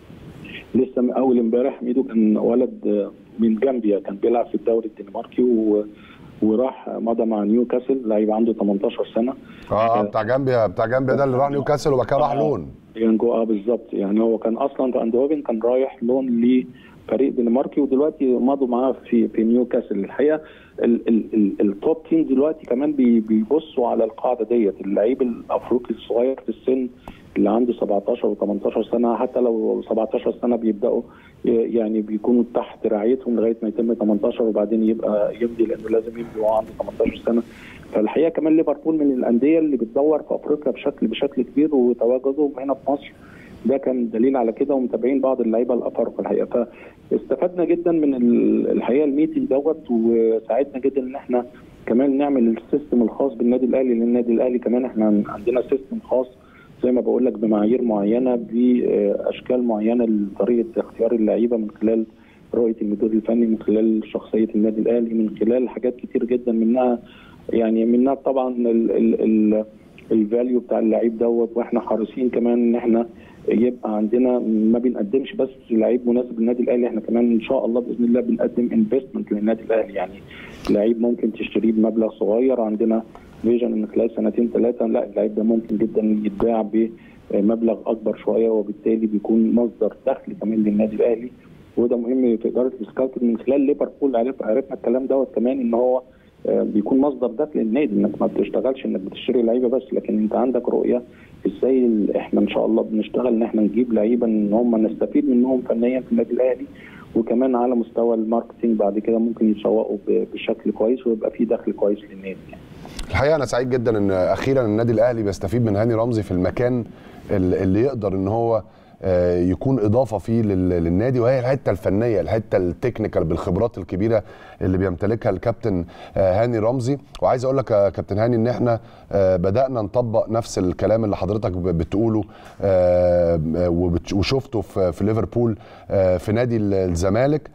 لسه من اول امبارح ميدو كان ولد من جامبيا كان بيلعب في الدوري الدنماركي و... وراح مضى مع نيوكاسل لعيب عنده 18 سنه اه بتاع جامبيا بتاع جامبيا ده اللي راح نيوكاسل وبعد كده راح لون يانجو اه بالظبط يعني هو كان اصلا في اندهوفن كان رايح لون لفريق دنماركي ودلوقتي مضوا معاه في في نيوكاسل الحقيقه ال- ال- ال- التوب تيم دلوقتي كمان بي- بيبصوا على القاعده ديت اللعيب الافريقي الصغير في السن اللي عنده 17 و18 سنه حتى لو 17 سنه بيبداوا ي- يعني بيكونوا تحت رعايتهم لغايه ما يتم 18 وبعدين يبقى يمضي لانه لازم يمضي وهو عنده 18 سنه فالحقيقه كمان ليفربول من الانديه اللي بتدور في افريقيا بشكل بشكل كبير وتواجدهم هنا في مصر ده كان دليل على كده ومتابعين بعض اللعيبه الافارقه الحقيقه فاستفدنا جدا من ال- الحقيقه الميتنج دوت وساعدنا جدا ان احنا كمان نعمل السيستم الخاص بالنادي الاهلي لان النادي الاهلي كمان احنا عندنا سيستم خاص زي ما بقول لك بمعايير معينه باشكال معينه لطريقه اختيار اللعيبه من خلال رؤيه المدير الفني من خلال شخصيه النادي الاهلي من خلال حاجات كتير جدا منها يعني منها طبعا ال ال ال الفاليو بتاع اللعيب دوت واحنا حريصين كمان ان احنا يبقى عندنا ما بنقدمش بس لعيب مناسب للنادي الاهلي احنا كمان ان شاء الله باذن الله بنقدم انفستمنت للنادي الاهلي يعني لعيب ممكن تشتريه بمبلغ صغير عندنا فيجن ان خلال سنتين ثلاثه لا اللعيب ده ممكن جدا يتباع بمبلغ اكبر شويه وبالتالي بيكون مصدر دخل كمان للنادي الاهلي وده مهم في اداره السكاوتنج من خلال ليفربول عرف عرفنا الكلام دوت كمان ان هو آه، بيكون مصدر دخل للنادي انك ما بتشتغلش انك بتشتري لعيبه بس لكن انت عندك رؤيه ازاي ال- احنا ان شاء الله بنشتغل ان احنا نجيب لعيبه ان هم نستفيد منهم فنيا في النادي الاهلي وكمان على مستوى الماركتينج بعد كده ممكن يتسوقوا ب- بشكل كويس ويبقى في دخل كويس للنادي الحقيقه انا سعيد جدا ان اخيرا النادي الاهلي بيستفيد من هاني رمزي في المكان ال- اللي يقدر ان هو آه، يكون اضافه فيه لل- للنادي وهي الحته الفنيه الحته التكنيكال بالخبرات الكبيره اللي بيمتلكها الكابتن آه، هاني رمزي وعايز اقول لك يا كابتن هاني ان احنا آه، بدانا نطبق نفس الكلام اللي حضرتك ب- بتقوله آه، وبت- وشفته في في ليفربول آه، في نادي ال- الزمالك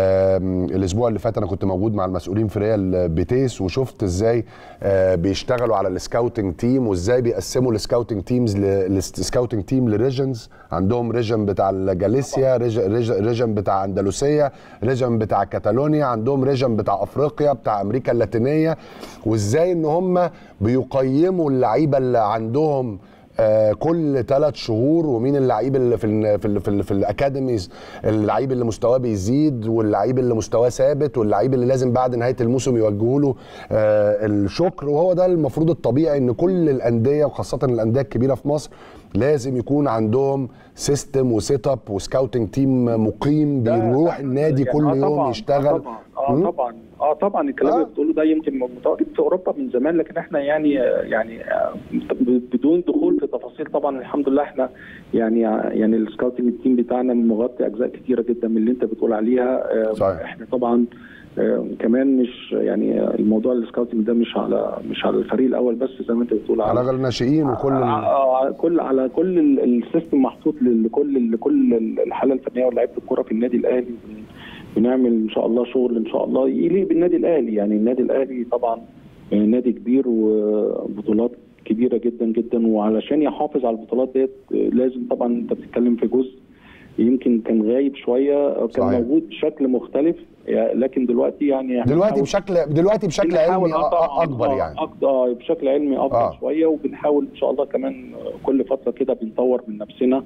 آم، الاسبوع اللي فات انا كنت موجود مع المسؤولين في ريال بيتيس وشفت ازاي آه، بيشتغلوا على السكاوتنج تيم وازاي بيقسموا السكاوتنج تيمز السكاوتنج تيم لريجنز عندهم ريجن بتاع الجاليسيا ريج- ريج- ريجن بتاع اندلسيه ريجن بتاع كاتالونيا عندهم ريجن بتاع افريقيا بتاع امريكا اللاتينيه وازاي ان هم بيقيموا اللعيبه اللي عندهم آه، كل ثلاث شهور ومين اللعيب اللي في ال في ال في, ال في الاكاديميز اللعيب اللي مستواه بيزيد واللعيب اللي مستواه ثابت واللعيب اللي لازم بعد نهايه الموسم يوجهوا له آه، الشكر وهو ده المفروض الطبيعي ان كل الانديه وخاصه الانديه الكبيره في مصر لازم يكون عندهم سيستم وسيت اب وسكاوتنج تيم مقيم بيروح النادي يعني كل آه يوم طبعاً، يشتغل اه طبعا اه طبعا اه طبعا الكلام اللي بتقوله ده يمكن متواجد في اوروبا من زمان لكن احنا يعني يعني آه، بدون دخول في تفاصيل طبعا الحمد لله احنا يعني يعني السكاوتنج تيم بتاعنا مغطي اجزاء كتيره جدا من اللي انت بتقول عليها آه، صحيح. احنا طبعا آه، كمان مش يعني الموضوع السكاوتنج ده مش على مش على الفريق الاول بس زي ما انت بتقول على غير الناشئين وكل ال- آه، على كل على كل ال- السيستم محطوط لكل لكل الحاله الفنيه ولاعيبه الكوره في النادي الاهلي بنعمل ان شاء الله شغل ان شاء الله يليق بالنادي الاهلي يعني النادي الاهلي طبعا آه، نادي كبير وبطولات كبيره جدا جدا وعلشان يحافظ على البطولات ديت آه، لازم طبعا انت بتتكلم في جزء يمكن كان غايب شويه كان صحيح. موجود بشكل مختلف يعني لكن دلوقتي يعني إحنا دلوقتي بنحاول- بشكل دلوقتي بشكل بنحاول علمي آه أ- طبعاً، اكبر آه، يعني أكتر آه، بشكل علمي افضل آه. آه. شويه وبنحاول ان شاء الله كمان كل فتره كده بنطور من نفسنا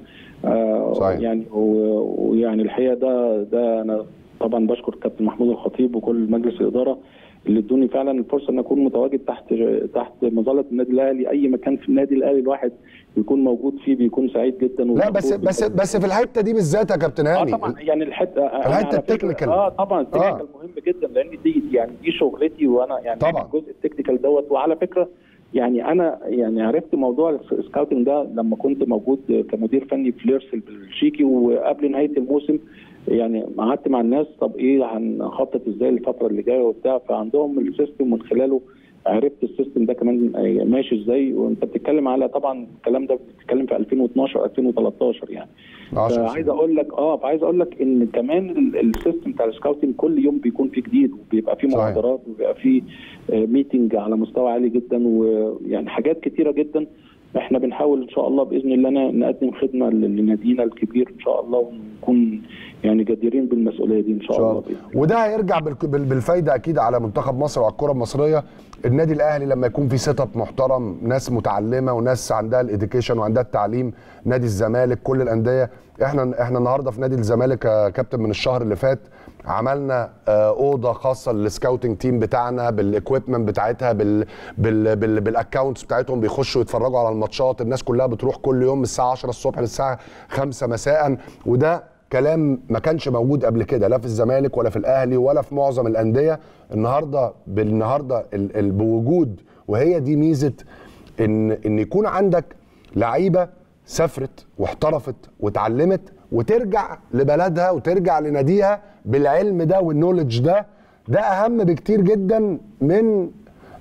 آه صحيح. يعني و- ويعني الحقيقه ده ده انا طبعا بشكر كابتن محمود الخطيب وكل مجلس الاداره اللي ادوني فعلا الفرصه ان اكون متواجد تحت تحت مظله النادي الاهلي اي مكان في النادي الاهلي الواحد يكون موجود فيه بيكون سعيد جدا لا بس ومبسوط بس جداً. بس في الحته دي بالذات يا كابتن اه هاني طبعا يعني الحته أنا الحتة على فكرة- التكنيكال. اه طبعا التكنيكال آه. مهم جدا لان دي يعني دي شغلتي وانا يعني طبعا. الجزء التكنيكال دوت وعلى فكره يعني انا يعني عرفت موضوع السكاوتنج ده لما كنت موجود كمدير فني في ليرس البلجيكي وقبل نهايه الموسم يعني قعدت مع الناس طب ايه هنخطط ازاي الفتره اللي جايه وبتاع فعندهم السيستم من خلاله عرفت السيستم ده كمان ماشي ازاي وانت بتتكلم على طبعا الكلام ده بتتكلم في 2012 2013 يعني عشر فعايز اقول لك اه فعايز اقول لك ان كمان ال- السيستم بتاع السكاوتنج كل يوم بيكون فيه جديد وبيبقى فيه صحيح. محاضرات وبيبقى فيه آه، ميتنج على مستوى عالي جدا ويعني حاجات كتيره جدا احنا بنحاول ان شاء الله باذن الله ن- نقدم خدمه ل- لنادينا الكبير ان شاء الله ونكون يعني جديرين بالمسؤوليه دي ان شاء, الله بإذن وده هيرجع بالك- بال- بالفايده اكيد على منتخب مصر وعلى الكره المصريه النادي الاهلي لما يكون في سيت اب محترم ناس متعلمه وناس عندها الاديوكيشن وعندها التعليم نادي الزمالك كل الانديه احنا احنا النهارده في نادي الزمالك يا كابتن من الشهر اللي فات عملنا آه، اوضه خاصه للسكاوتنج تيم بتاعنا بالاكويبمنت بتاعتها بال بال بال بالاكونتس بتاعتهم بيخشوا يتفرجوا على الماتشات الناس كلها بتروح كل يوم من الساعه 10 الصبح للساعه 5 مساء وده كلام ما كانش موجود قبل كده لا في الزمالك ولا في الاهلي ولا في معظم الانديه النهارده بالنهارده ال- ال- بوجود وهي دي ميزه ان ان يكون عندك لعيبه سافرت واحترفت واتعلمت وترجع لبلدها وترجع لناديها بالعلم ده والنولج ده ده اهم بكتير جدا من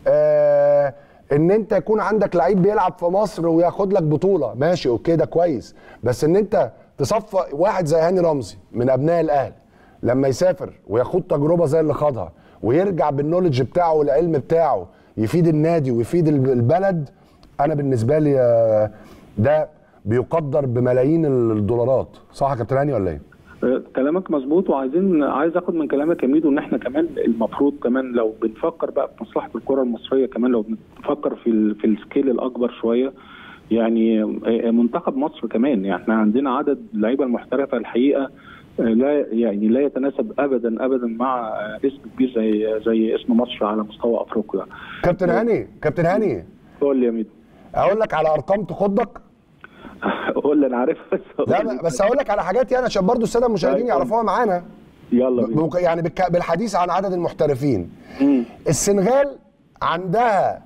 آه ان انت يكون عندك لعيب بيلعب في مصر وياخد لك بطوله ماشي اوكي ده كويس بس ان انت تصفى واحد زي هاني رمزي من ابناء الاهلي لما يسافر وياخد تجربه زي اللي خدها ويرجع بالنولج بتاعه والعلم بتاعه يفيد النادي ويفيد الب- البلد انا بالنسبه لي آه، ده بيقدر بملايين الدولارات صح يا كابتن هاني ولا ايه؟ آه، كلامك مظبوط وعايزين عايز اخد من كلامك يا ميدو ان احنا كمان المفروض كمان لو بنفكر بقى في مصلحه الكره المصريه كمان لو بنفكر في ال في السكيل الاكبر شويه يعني آه، منتخب مصر كمان يعني احنا عندنا عدد لعيبه المحترفه الحقيقه آه، لا يعني لا يتناسب ابدا ابدا مع آه، اسم كبير زي زي اسم مصر على مستوى افريقيا كابتن هاني كابتن هاني قول لي يا ميدو اقول لك على ارقام تخضك قول لي انا عارف بس لا ب- بس هقول لك على حاجات يعني عشان برضو الساده المشاهدين طيب. يعرفوها معانا يلا ب- بمك- يعني بالك- بالحديث عن عدد المحترفين السنغال عندها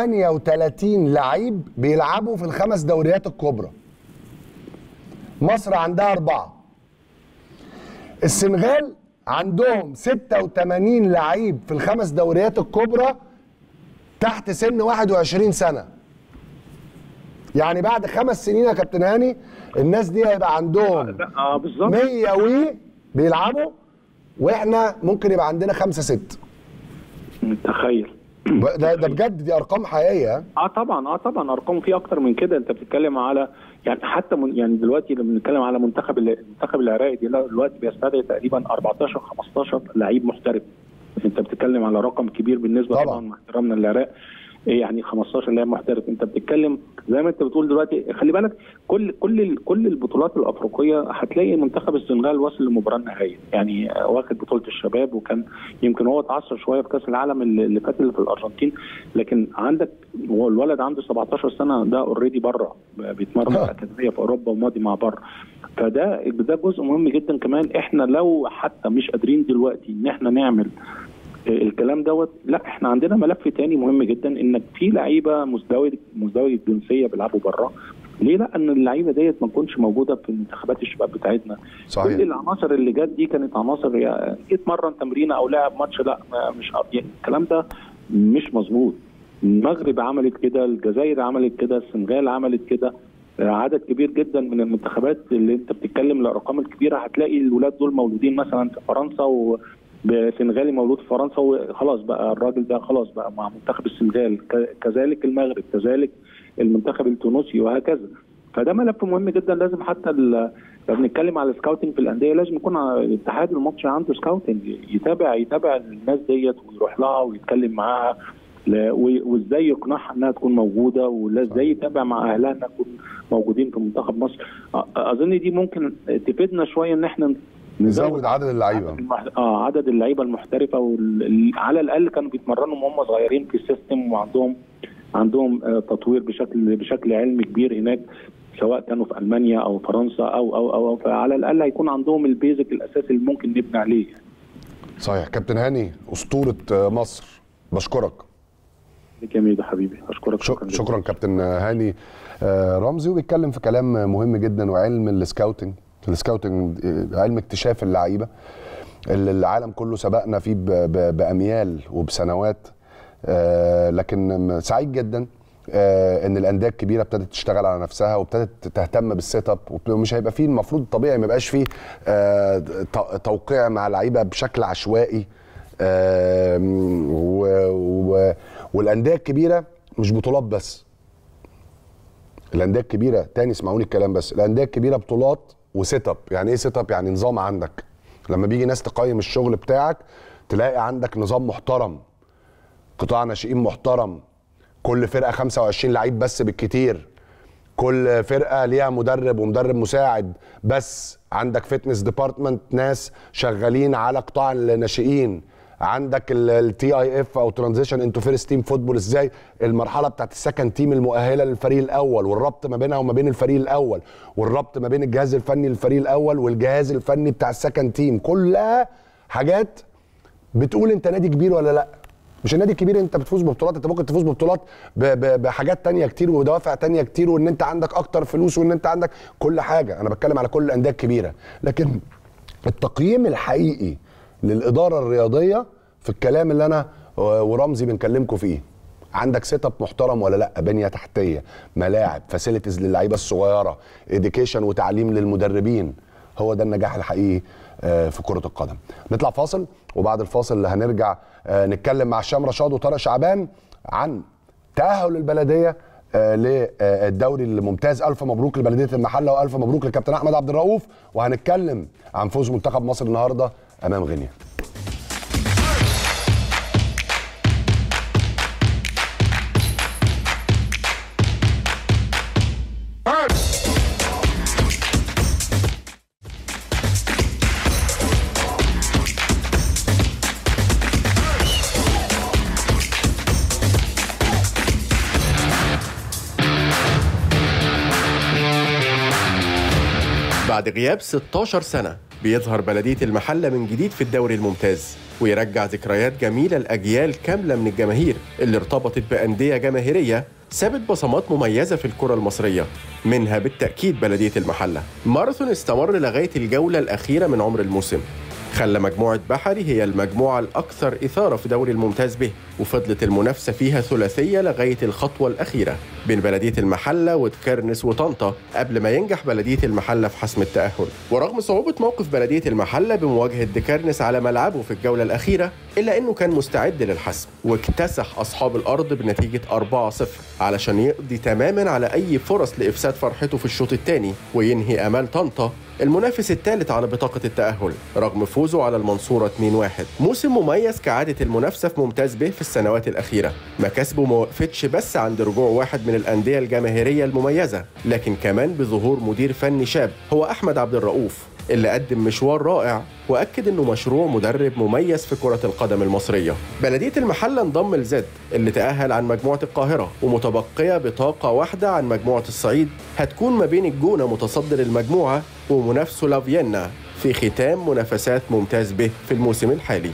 38 لعيب بيلعبوا في الخمس دوريات الكبرى مصر عندها أربعة السنغال عندهم 86 لعيب في الخمس دوريات الكبرى تحت سن 21 سنة يعني بعد خمس سنين يا كابتن هاني الناس دي هيبقى عندهم اه بالظبط 100 وي بيلعبوا واحنا ممكن يبقى عندنا خمسة ست تخيل ده ده بجد دي ارقام حقيقيه اه طبعا اه طبعا ارقام في اكتر من كده انت بتتكلم على يعني حتى من يعني دلوقتي لما بنتكلم على منتخب ال- المنتخب العراقي دي لا- دلوقتي بيستدعي تقريبا 14 15 لعيب محترف انت بتتكلم على رقم كبير بالنسبه طبعا, طبعا مع احترامنا للعراق يعني 15 لاعب محترف انت بتتكلم زي ما انت بتقول دلوقتي خلي بالك كل كل ال- كل البطولات الافريقيه هتلاقي منتخب السنغال واصل لمباراه نهائيه يعني آه، واخد بطوله الشباب وكان يمكن هو اتعثر شويه في كاس العالم اللي اللي فات اللي في الارجنتين لكن عندك هو الولد عنده 17 سنه ده اوريدي بره بيتمرن في اكاديميه في اوروبا وماضي مع بره فده ده جزء مهم جدا كمان احنا لو حتى مش قادرين دلوقتي ان احنا نعمل الكلام دوت لا احنا عندنا ملف تاني مهم جدا انك في لعيبه مزدوج مزدوج الجنسيه بيلعبوا بره ليه لا ان اللعيبه ديت ما تكونش موجوده في منتخبات الشباب بتاعتنا صحيح. كل العناصر اللي جت دي كانت عناصر يا اتمرن تمرينه او لعب ماتش لا ما- مش يعني الكلام ده مش مظبوط المغرب عملت كده الجزائر عملت كده السنغال عملت كده عدد كبير جدا من المنتخبات اللي انت بتتكلم الارقام الكبيره هتلاقي الولاد دول مولودين مثلا في فرنسا و بسنغالي مولود في فرنسا وخلاص بقى الراجل ده خلاص بقى مع منتخب السنغال ك- كذلك المغرب كذلك المنتخب التونسي وهكذا فده ملف مهم جدا لازم حتى ال- لو بنتكلم على السكاوتنج في الانديه لازم يكون الاتحاد المصري عنده سكاوتنج يتابع يتابع الناس ديت ويروح لها ويتكلم معاها لا- و- وازاي يقنعها انها تكون موجوده وازاي يتابع مع اهلها انها تكون موجودين في منتخب مصر أ- اظن دي ممكن تفيدنا شويه ان احنا نزود عدد اللعيبه المح... اه عدد اللعيبه المحترفه وال... على الاقل كانوا بيتمرنوا وهم صغيرين في السيستم وعندهم عندهم آه تطوير بشكل بشكل علمي كبير هناك سواء كانوا في المانيا او فرنسا او او او, أو فعلى الاقل هيكون عندهم البيزك الاساسي اللي ممكن نبني عليه صحيح كابتن هاني اسطوره آه، مصر بشكرك ليك يا ميدو حبيبي اشكرك شكرا, شكرا كابتن هاني آه، رمزي وبيتكلم في كلام مهم جدا وعلم السكاوتنج السكاوتنج آه، علم اكتشاف اللعيبه اللي العالم كله سبقنا فيه ب- ب- باميال وبسنوات آه، لكن سعيد جدا آه، ان الانديه الكبيره ابتدت تشتغل على نفسها وابتدت تهتم بالسيت اب ومش هيبقى فيه المفروض طبيعي ما يبقاش فيه آه، ت- توقيع مع لعيبه بشكل عشوائي آم، و... و... والانديه الكبيره مش بطولات بس الانديه الكبيره تاني اسمعوني الكلام بس الانديه الكبيره بطولات وسيت اب يعني ايه سيت اب يعني نظام عندك لما بيجي ناس تقيم الشغل بتاعك تلاقي عندك نظام محترم قطاع ناشئين محترم كل فرقه 25 لعيب بس بالكتير كل فرقه ليها مدرب ومدرب مساعد بس عندك فتنس ديبارتمنت ناس شغالين على قطاع الناشئين عندك التي اي اف او ترانزيشن انتو فيرست تيم فوتبول ازاي المرحله بتاعت السكند تيم المؤهله للفريق الاول والربط ما بينها وما بين الفريق الاول والربط ما بين الجهاز الفني للفريق الاول والجهاز الفني بتاع السكند تيم كلها حاجات بتقول انت نادي كبير ولا لا مش النادي الكبير انت بتفوز ببطولات انت ممكن تفوز ببطولات ب- ب- بحاجات تانية كتير ودوافع تانية كتير وان انت عندك اكتر فلوس وان انت عندك كل حاجه انا بتكلم على كل الانديه الكبيره لكن التقييم الحقيقي للاداره الرياضيه في الكلام اللي انا ورمزي بنكلمكم فيه عندك سيت اب محترم ولا لا بنيه تحتيه ملاعب فاسيلتيز للعيبه الصغيره اديوكيشن وتعليم للمدربين هو ده النجاح الحقيقي آه، في كره القدم نطلع فاصل وبعد الفاصل هنرجع آه، نتكلم مع هشام رشاد وطارق شعبان عن تاهل البلديه آه، للدوري الممتاز الف مبروك لبلديه المحله والف مبروك لكابتن احمد عبد الرؤوف وهنتكلم عن فوز منتخب مصر النهارده امام غينيا بعد غياب 16 سنة بيظهر بلدية المحلة من جديد في الدوري الممتاز ويرجع ذكريات جميلة لأجيال كاملة من الجماهير اللي ارتبطت بأندية جماهيرية سابت بصمات مميزة في الكرة المصرية منها بالتأكيد بلدية المحلة ماراثون استمر لغاية الجولة الأخيرة من عمر الموسم خلى مجموعة بحري هي المجموعة الأكثر إثارة في دوري الممتاز به وفضلت المنافسة فيها ثلاثية لغاية الخطوة الأخيرة بين بلدية المحلة وتكرنس وطنطا قبل ما ينجح بلدية المحلة في حسم التأهل ورغم صعوبة موقف بلدية المحلة بمواجهة ديكارنس على ملعبه في الجولة الأخيرة إلا أنه كان مستعد للحسم واكتسح أصحاب الأرض بنتيجة 4-0 علشان يقضي تماما على أي فرص لإفساد فرحته في الشوط الثاني وينهي أمال طنطا المنافس الثالث على بطاقة التأهل رغم فوزه على المنصورة 2-1 موسم مميز كعادة المنافسة في ممتاز به في السنوات الأخيرة مكاسبه ما وقفتش بس عند رجوع واحد من الأندية الجماهيرية المميزة لكن كمان بظهور مدير فني شاب هو أحمد عبد الرؤوف اللي قدم مشوار رائع واكد انه مشروع مدرب مميز في كره القدم المصريه. بلديه المحله انضم لزد اللي تاهل عن مجموعه القاهره ومتبقيه بطاقه واحده عن مجموعه الصعيد هتكون ما بين الجونه متصدر المجموعه ومنافسه لافيينا في ختام منافسات ممتاز به في الموسم الحالي.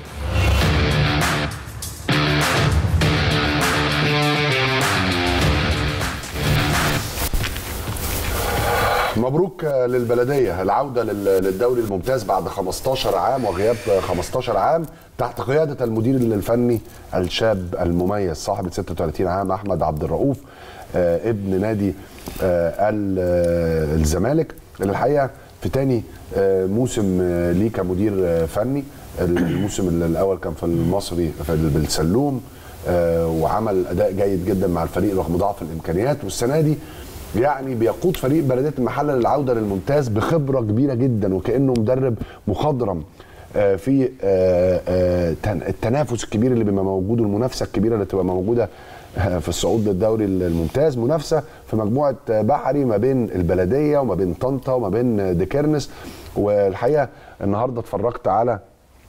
مبروك للبلديه العوده لل- للدوري الممتاز بعد 15 عام وغياب 15 عام تحت قياده المدير الفني الشاب المميز صاحب 36 عام احمد عبد الرؤوف آه، ابن نادي آه، ال- آه، الزمالك اللي الحقيقه في تاني آه، موسم آه، ليه كمدير آه، فني الموسم الاول كان في المصري في بالسلوم آه، وعمل اداء جيد جدا مع الفريق رغم ضعف الامكانيات والسنه دي يعني بيقود فريق بلديه المحله للعوده للممتاز بخبره كبيره جدا وكانه مدرب مخضرم آه، في آه، آه، تن- التنافس الكبير اللي بيبقى موجود والمنافسه الكبيره اللي تبقى موجوده في الصعود للدوري الممتاز منافسه في مجموعه بحري ما بين البلديه وما بين طنطا وما بين ديكيرنس والحقيقه النهارده اتفرجت على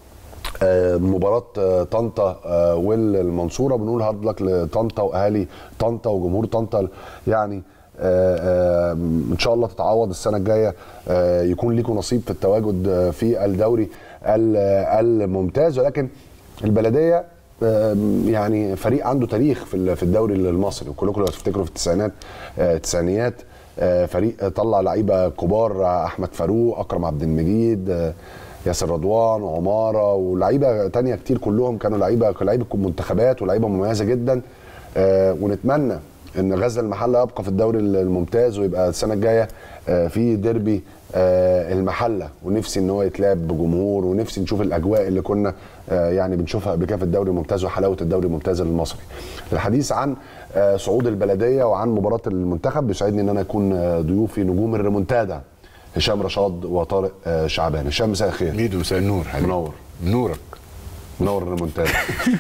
آه، مباراة آه، طنطا آه، والمنصورة بنقول هارد لك لطنطا وأهالي طنطا وجمهور طنطا يعني آه، آه، ان شاء الله تتعوض السنه الجايه آه، يكون ليكم نصيب في التواجد آه، في الدوري ال- الممتاز ولكن البلديه آه، يعني فريق عنده تاريخ في ال- في الدوري المصري وكلكم لو تفتكروا في التسعينات آه، التسعينيات آه، فريق طلع لعيبه كبار آه، احمد فاروق اكرم عبد المجيد آه، ياسر رضوان وعماره ولعيبه تانية كتير كلهم كانوا لعيبه لعيبه منتخبات ولعيبه مميزه جدا آه، ونتمنى ان غزل المحله يبقى في الدوري الممتاز ويبقى السنه الجايه آه، في ديربي آه، المحله ونفسي ان هو يتلعب بجمهور ونفسي نشوف الاجواء اللي كنا آه، يعني بنشوفها قبل كده في الدوري الممتاز وحلاوه الدوري الممتاز المصري. الحديث عن آه، صعود البلديه وعن مباراه المنتخب بيسعدني ان انا اكون آه، ضيوفي نجوم الريمونتادا هشام رشاد وطارق آه، شعبان هشام مساء الخير ميدو مساء النور حبيبي منور نورك منور الريمونتادا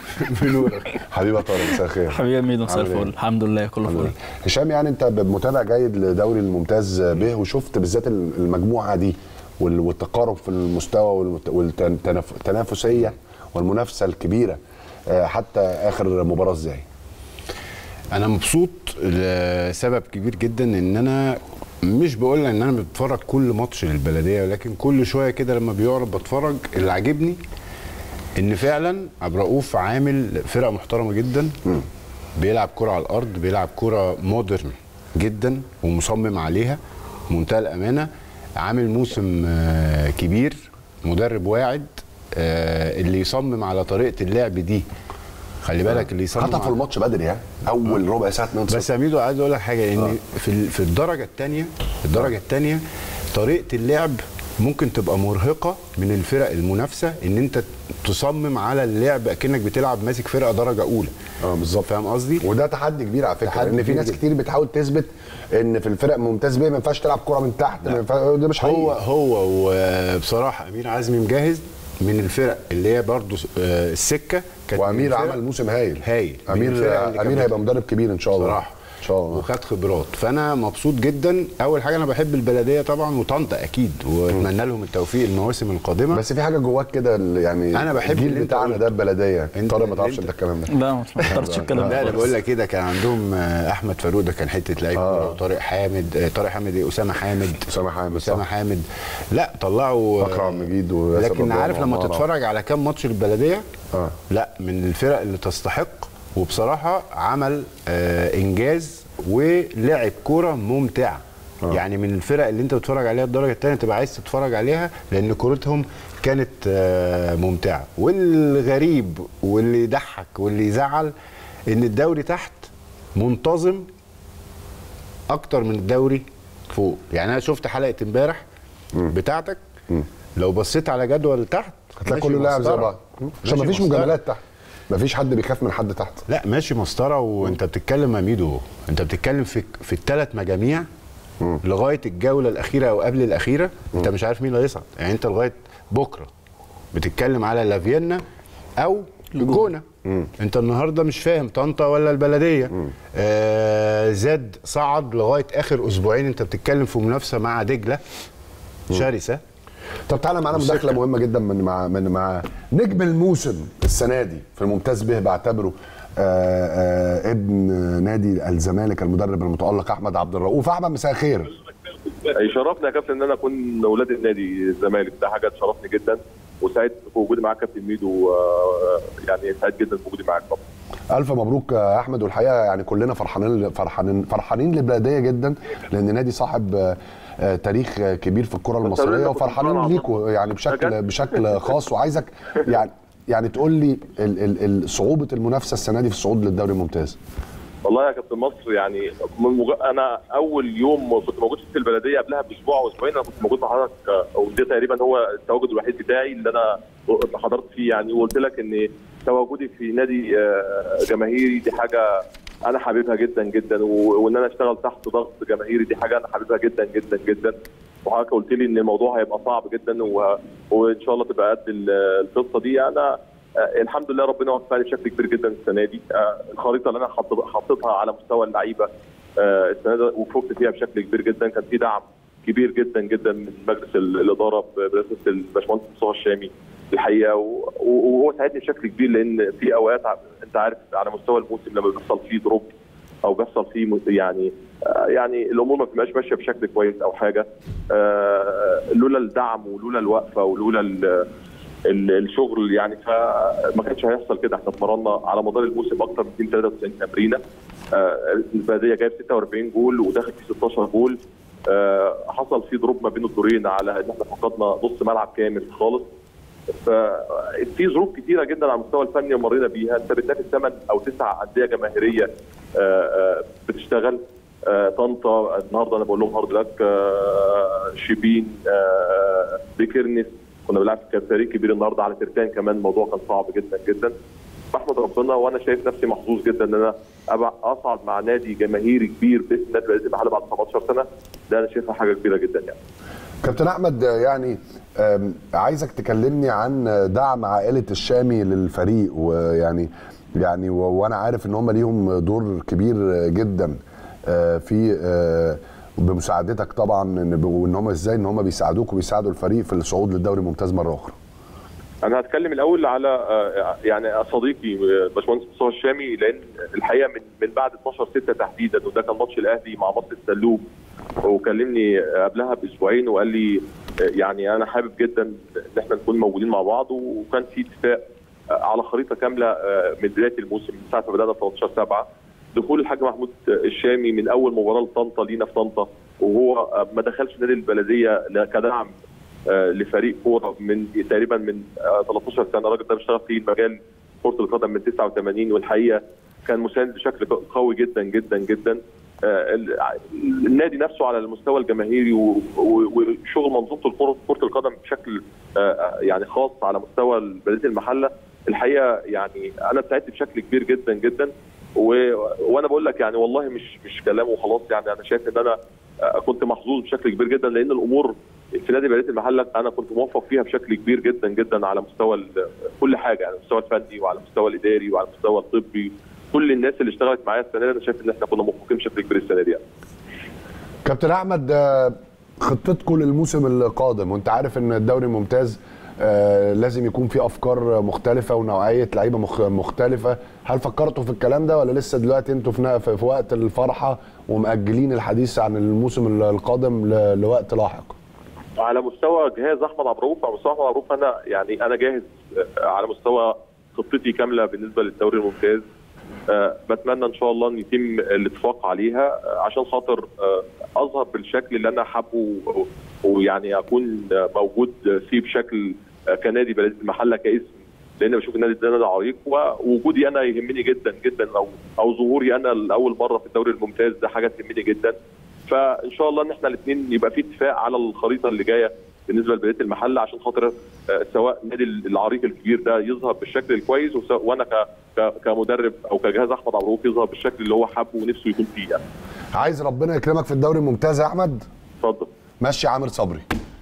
بنورك حبيبي يا طارق مساء الخير حبيبي ميدو مساء عامل إيه؟ الفل الحمد لله كله فل هشام يعني انت متابع جيد لدوري الممتاز به وشفت بالذات المجموعه دي وال- والتقارب في المستوى والتنافسيه والمنافسه الكبيره آه، حتى اخر مباراه ازاي؟ انا مبسوط لسبب كبير جدا ان انا مش بقول ان انا بتفرج كل ماتش للبلديه ولكن كل شويه كده لما بيعرض بتفرج اللي عاجبني ان فعلا عبد الرؤوف عامل فرقه محترمه جدا بيلعب كرة على الارض بيلعب كرة مودرن جدا ومصمم عليها منتهى الامانه عامل موسم آه، كبير مدرب واعد آه، اللي يصمم على طريقه اللعب دي خلي بالك اللي يصمم خطف على- الماتش بدري ها اول ربع ساعه 2 بس يا ميدو عايز اقول لك حاجه ان في ال- في الدرجه الثانيه الدرجه الثانيه طريقه اللعب ممكن تبقى مرهقه من الفرق المنافسه ان انت تصمم على اللعب اكنك بتلعب ماسك فرقه درجه اولى اه بالظبط فاهم قصدي وده تحدي كبير على فكره تحدي لان في كبير ناس جدا. كتير بتحاول تثبت ان في الفرق الممتاز بيه ما ينفعش تلعب كره من تحت ما ينفع- ده مش حقيقي هو هو وبصراحه امير عزمي مجهز من الفرق اللي هي برضو آه، السكه كانت من وامير الفرق- عمل موسم هايل هايل من امير الفرق اللي امير كانت هيبقى مدرب كبير ان شاء الله بصراحه ان شاء الله وخد خبرات فانا مبسوط جدا اول حاجه انا بحب البلديه طبعا وطنطا اكيد واتمنى لهم التوفيق المواسم القادمه بس في حاجه جواك كده اللي يعني انا بحب اللي الجيل انت بتاعنا قلته. ده البلديه انت- طارق ما تعرفش انت- انت الكلام ده لا ما تقدرش الكلام لا ده انا خالص. بقول لك كده كان عندهم آه، احمد فاروق ده كان حته لعيب آه. طارق حامد آه، طارق حامد ايه اسامه حامد اسامه حامد اسامه صح. حامد لا طلعوا آه، اكرم عبد المجيد وياسر لكن رضوان عارف لما وعمارة. تتفرج على كام ماتش البلديه آه. لا من الفرق اللي تستحق وبصراحه عمل آه انجاز ولعب كوره ممتعه آه. يعني من الفرق اللي انت بتتفرج عليها الدرجه الثانيه تبقى عايز تتفرج عليها لان كورتهم كانت آه ممتعه والغريب واللي يضحك واللي يزعل ان الدوري تحت منتظم اكتر من الدوري فوق يعني انا شفت حلقه امبارح بتاعتك لو بصيت على جدول تحت هتلاقي ماشي كله لاعب زي مسطرة. بعض عشان ماشي مفيش مسطرة. مجاملات تحت مفيش حد بيخاف من حد تحت لا ماشي مسطره وانت بتتكلم يا ميدو انت بتتكلم في في الثلاث مجاميع لغايه الجوله الاخيره او قبل الاخيره انت مش عارف مين اللي هيصعد يعني انت لغايه بكره بتتكلم على لافينا او الجونه انت النهارده مش فاهم طنطا ولا البلديه آه زاد صعد لغايه اخر اسبوعين انت بتتكلم في منافسه مع دجله شرسه طب تعالى معانا والسكة. مداخله مهمه جدا من مع من مع نجم الموسم السنه دي في الممتاز به بعتبره آآ آآ ابن نادي الزمالك المدرب المتالق احمد عبد الرؤوف احمد مساء الخير يشرفني يا كابتن ان انا اكون اولاد النادي الزمالك ده حاجه تشرفني جدا وسعيد بوجودي معاك كابتن ميدو آه، يعني سعيد جدا بوجودي معاك طبعا الف مبروك يا احمد والحقيقه يعني كلنا فرحانين فرحانين فرحانين للبلديه جدا لان نادي صاحب آه، آه، تاريخ آه، كبير في الكره المصريه وفرحانين ليكوا يعني بشكل بشكل خاص وعايزك يعني يعني تقول لي ال- ال- ال- صعوبه المنافسه السنه دي في الصعود للدوري الممتاز والله يا كابتن مصر يعني من مج... انا اول يوم كنت موجود في البلديه قبلها باسبوع او اسبوعين انا كنت موجود مع حضرتك آه، وده تقريبا هو التواجد الوحيد بتاعي اللي انا حضرت فيه يعني وقلت لك ان تواجدي في نادي آه، جماهيري دي حاجه انا حاببها جدا جدا و- وان انا اشتغل تحت ضغط جماهيري دي حاجه انا حاببها جدا جدا جدا وحضرتك قلت لي ان الموضوع هيبقى صعب جدا و... وان شاء الله تبقى قد ال- القصه دي انا آه، الحمد لله ربنا وفقني بشكل كبير جدا السنه دي آه، الخريطه اللي انا حاطط- حاططها على مستوى اللعيبه آه، السنه دي وفقت فيها بشكل كبير جدا كان في دعم كبير جدا جدا من مجلس ال- الاداره برئاسه الباشمهندس مصطفى الشامي الحقيقه و- و- وهو ساعدني بشكل كبير لان في اوقات ع- انت عارف على مستوى الموسم لما بيحصل فيه دروب او بيحصل فيه م- يعني آه، يعني الامور ما بتبقاش ماشيه بشكل كويس او حاجه آه، لولا الدعم ولولا الوقفه ولولا ال- ال- الشغل يعني فما كانش هيحصل كده احنا اتمرنا على مدار الموسم اكثر من 293 تمرينه آه، البلديه جايب 46 جول وداخل في 16 جول آه، حصل في دروب ما بين الدورين على ان احنا فقدنا نص ملعب كامل خالص ففي ظروف كتيره جدا على المستوى الفني مرينا بيها انت بتنافس ثمان او تسع انديه جماهيريه آه، آه، بتشتغل آه، طنطا النهارده انا بقول لهم هارد لك آه، شيبين آه، بيكرنس كنا بنلعب كان فريق كبير النهارده على ترتان كمان الموضوع كان صعب جدا جدا بحمد ربنا وانا شايف نفسي محظوظ جدا ان انا أبع- اصعد مع نادي جماهيري كبير باسم نادي بلديه المحله بعد 17 سنه ده انا شايفها حاجه كبيره جدا يعني كابتن احمد آه، يعني آم، عايزك تكلمني عن دعم عائله الشامي للفريق ويعني يعني و- وانا عارف ان هم ليهم دور كبير جدا آه، في آه، بمساعدتك طبعا إن- وان هم ازاي ان هم بيساعدوك وبيساعدوا الفريق في الصعود للدوري الممتاز مره اخرى انا هتكلم الاول على آه، يعني صديقي آه، باشمهندس مصطفى الشامي لان الحقيقه من من بعد 12 6 تحديدا وده كان ماتش الاهلي مع مصر السلوم وكلمني قبلها باسبوعين وقال لي آه، يعني انا حابب جدا ان احنا نكون موجودين مع بعض وكان في اتفاق آه، على خريطه كامله آه، من بدايه الموسم من ساعه ما بدانا 13 7 دخول الحاج محمود الشامي من اول مباراه لطنطا لينا في طنطا وهو آه، ما دخلش نادي البلديه لا كدعم آه، لفريق كوره من تقريبا من آه، 13 سنه الراجل ده بيشتغل في مجال كره القدم من 89 والحقيقه كان مساند بشكل قوي جدا جدا جدا آه، ال- النادي نفسه على المستوى الجماهيري و- و- وشغل منظومه الكره كره القدم بشكل آه، يعني خاص على مستوى بلديه المحله الحقيقه يعني انا سعدت بشكل كبير جدا جدا و... وانا بقول لك يعني والله مش مش كلام وخلاص يعني انا شايف ان انا آه، كنت محظوظ بشكل كبير جدا لان الامور في نادي بلديه المحله انا كنت موفق فيها بشكل كبير جدا جدا على مستوى ال- كل حاجه على المستوى الفني وعلى المستوى الاداري وعلى المستوى الطبي كل الناس اللي اشتغلت معايا السنه دي انا شايف ان احنا كنا موفقين بشكل كبير السنه دي يعني. كابتن احمد آه، خطتكم للموسم القادم وانت عارف ان الدوري الممتاز آه، لازم يكون في افكار مختلفه ونوعيه لعيبه مخ- مختلفه هل فكرتوا في الكلام ده ولا لسه دلوقتي انتوا في نا- في في وقت الفرحه ومأجلين الحديث عن الموسم القادم ل- لوقت لاحق على مستوى جهاز احمد عبد الرؤوف على مستوى احمد عبد الرؤوف انا يعني انا جاهز آه، على مستوى خطتي كامله بالنسبه للدوري الممتاز آه، بتمنى ان شاء الله ان يتم الاتفاق عليها آه، عشان خاطر آه، اظهر بالشكل اللي انا حابه و- ويعني اكون آه، موجود فيه بشكل آه، كنادي بلديه المحله كاسم لان بشوف النادي ده نادي عريق ووجودي انا يهمني جدا جدا او او ظهوري انا لاول مره في الدوري الممتاز ده حاجه تهمني جدا فان شاء الله ان احنا الاثنين يبقى في اتفاق على الخريطه اللي جايه بالنسبه لبلديه المحله عشان خاطر آه، سواء النادي العريق الكبير ده يظهر بالشكل الكويس وسواء- وانا ك- ك- كمدرب او كجهاز احمد عبد الرؤوف يظهر بالشكل اللي هو حابه ونفسه يكون فيه يعني. عايز ربنا يكرمك في الدوري الممتاز يا احمد اتفضل مشي عامر صبري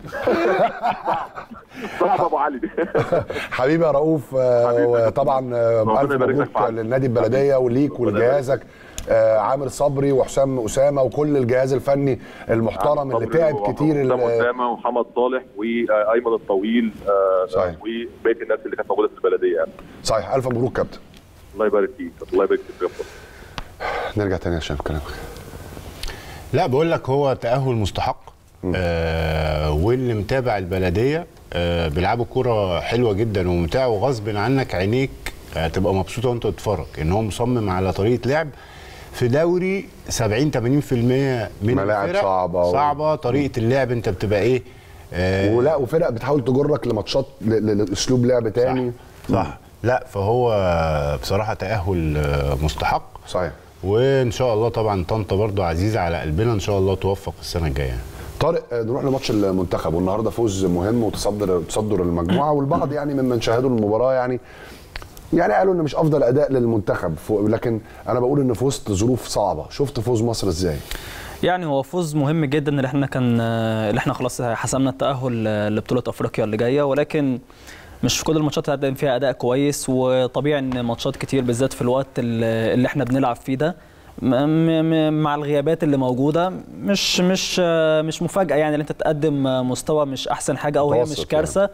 صعب ابو علي حبيبي يا رؤوف آه، وطبعا آه، ربنا الف يبارك لك مبروك في عمرك. للنادي البلديه وليك ولجهازك آه، عامر صبري وحسام اسامه وكل الجهاز الفني المحترم اللي تعب كتير حسام ال- اسامه ومحمد صالح وايمن الطويل آه، صحيح. وبقيه الناس اللي كانت موجوده في البلديه يعني. صحيح الف مبروك كابتن الله يبارك فيك الله يبارك فيك يا فندم. نرجع تاني عشان كلامك لا بقول لك هو تأهل مستحق آه واللي متابع البلدية آه بيلعبوا كرة حلوة جدا وممتعة وغصب عنك عينيك هتبقى مبسوطة وانت بتتفرج ان هو مصمم على طريقة لعب في دوري 70 80% من ملاعب الفرق صعبة و- صعبة طريقة اللعب انت بتبقى ايه آه ولا وفرق بتحاول تجرك لماتشات ل- ل- لاسلوب لعب تاني صح لا فهو بصراحة تأهل آه، مستحق صحيح وان شاء الله طبعا طنطا برضو عزيزة على قلبنا ان شاء الله توفق السنة الجاية طارق آه، نروح لماتش المنتخب والنهارده فوز مهم وتصدر تصدر المجموعه والبعض يعني ممن شاهدوا المباراه يعني يعني قالوا ان مش افضل اداء للمنتخب فو- لكن انا بقول ان في وسط ظروف صعبه شفت فوز مصر ازاي يعني هو فوز مهم جدا اللي احنا كان اللي احنا خلاص حسمنا التأهل لبطولة افريقيا اللي جاية ولكن مش في كل الماتشات هتقدم فيها اداء كويس وطبيعي ان ماتشات كتير بالذات في الوقت اللي اللي احنا بنلعب فيه ده م- م- مع الغيابات اللي موجوده مش مش مش مفاجاه يعني ان انت تقدم مستوى مش احسن حاجه او هي متوسط مش كارثه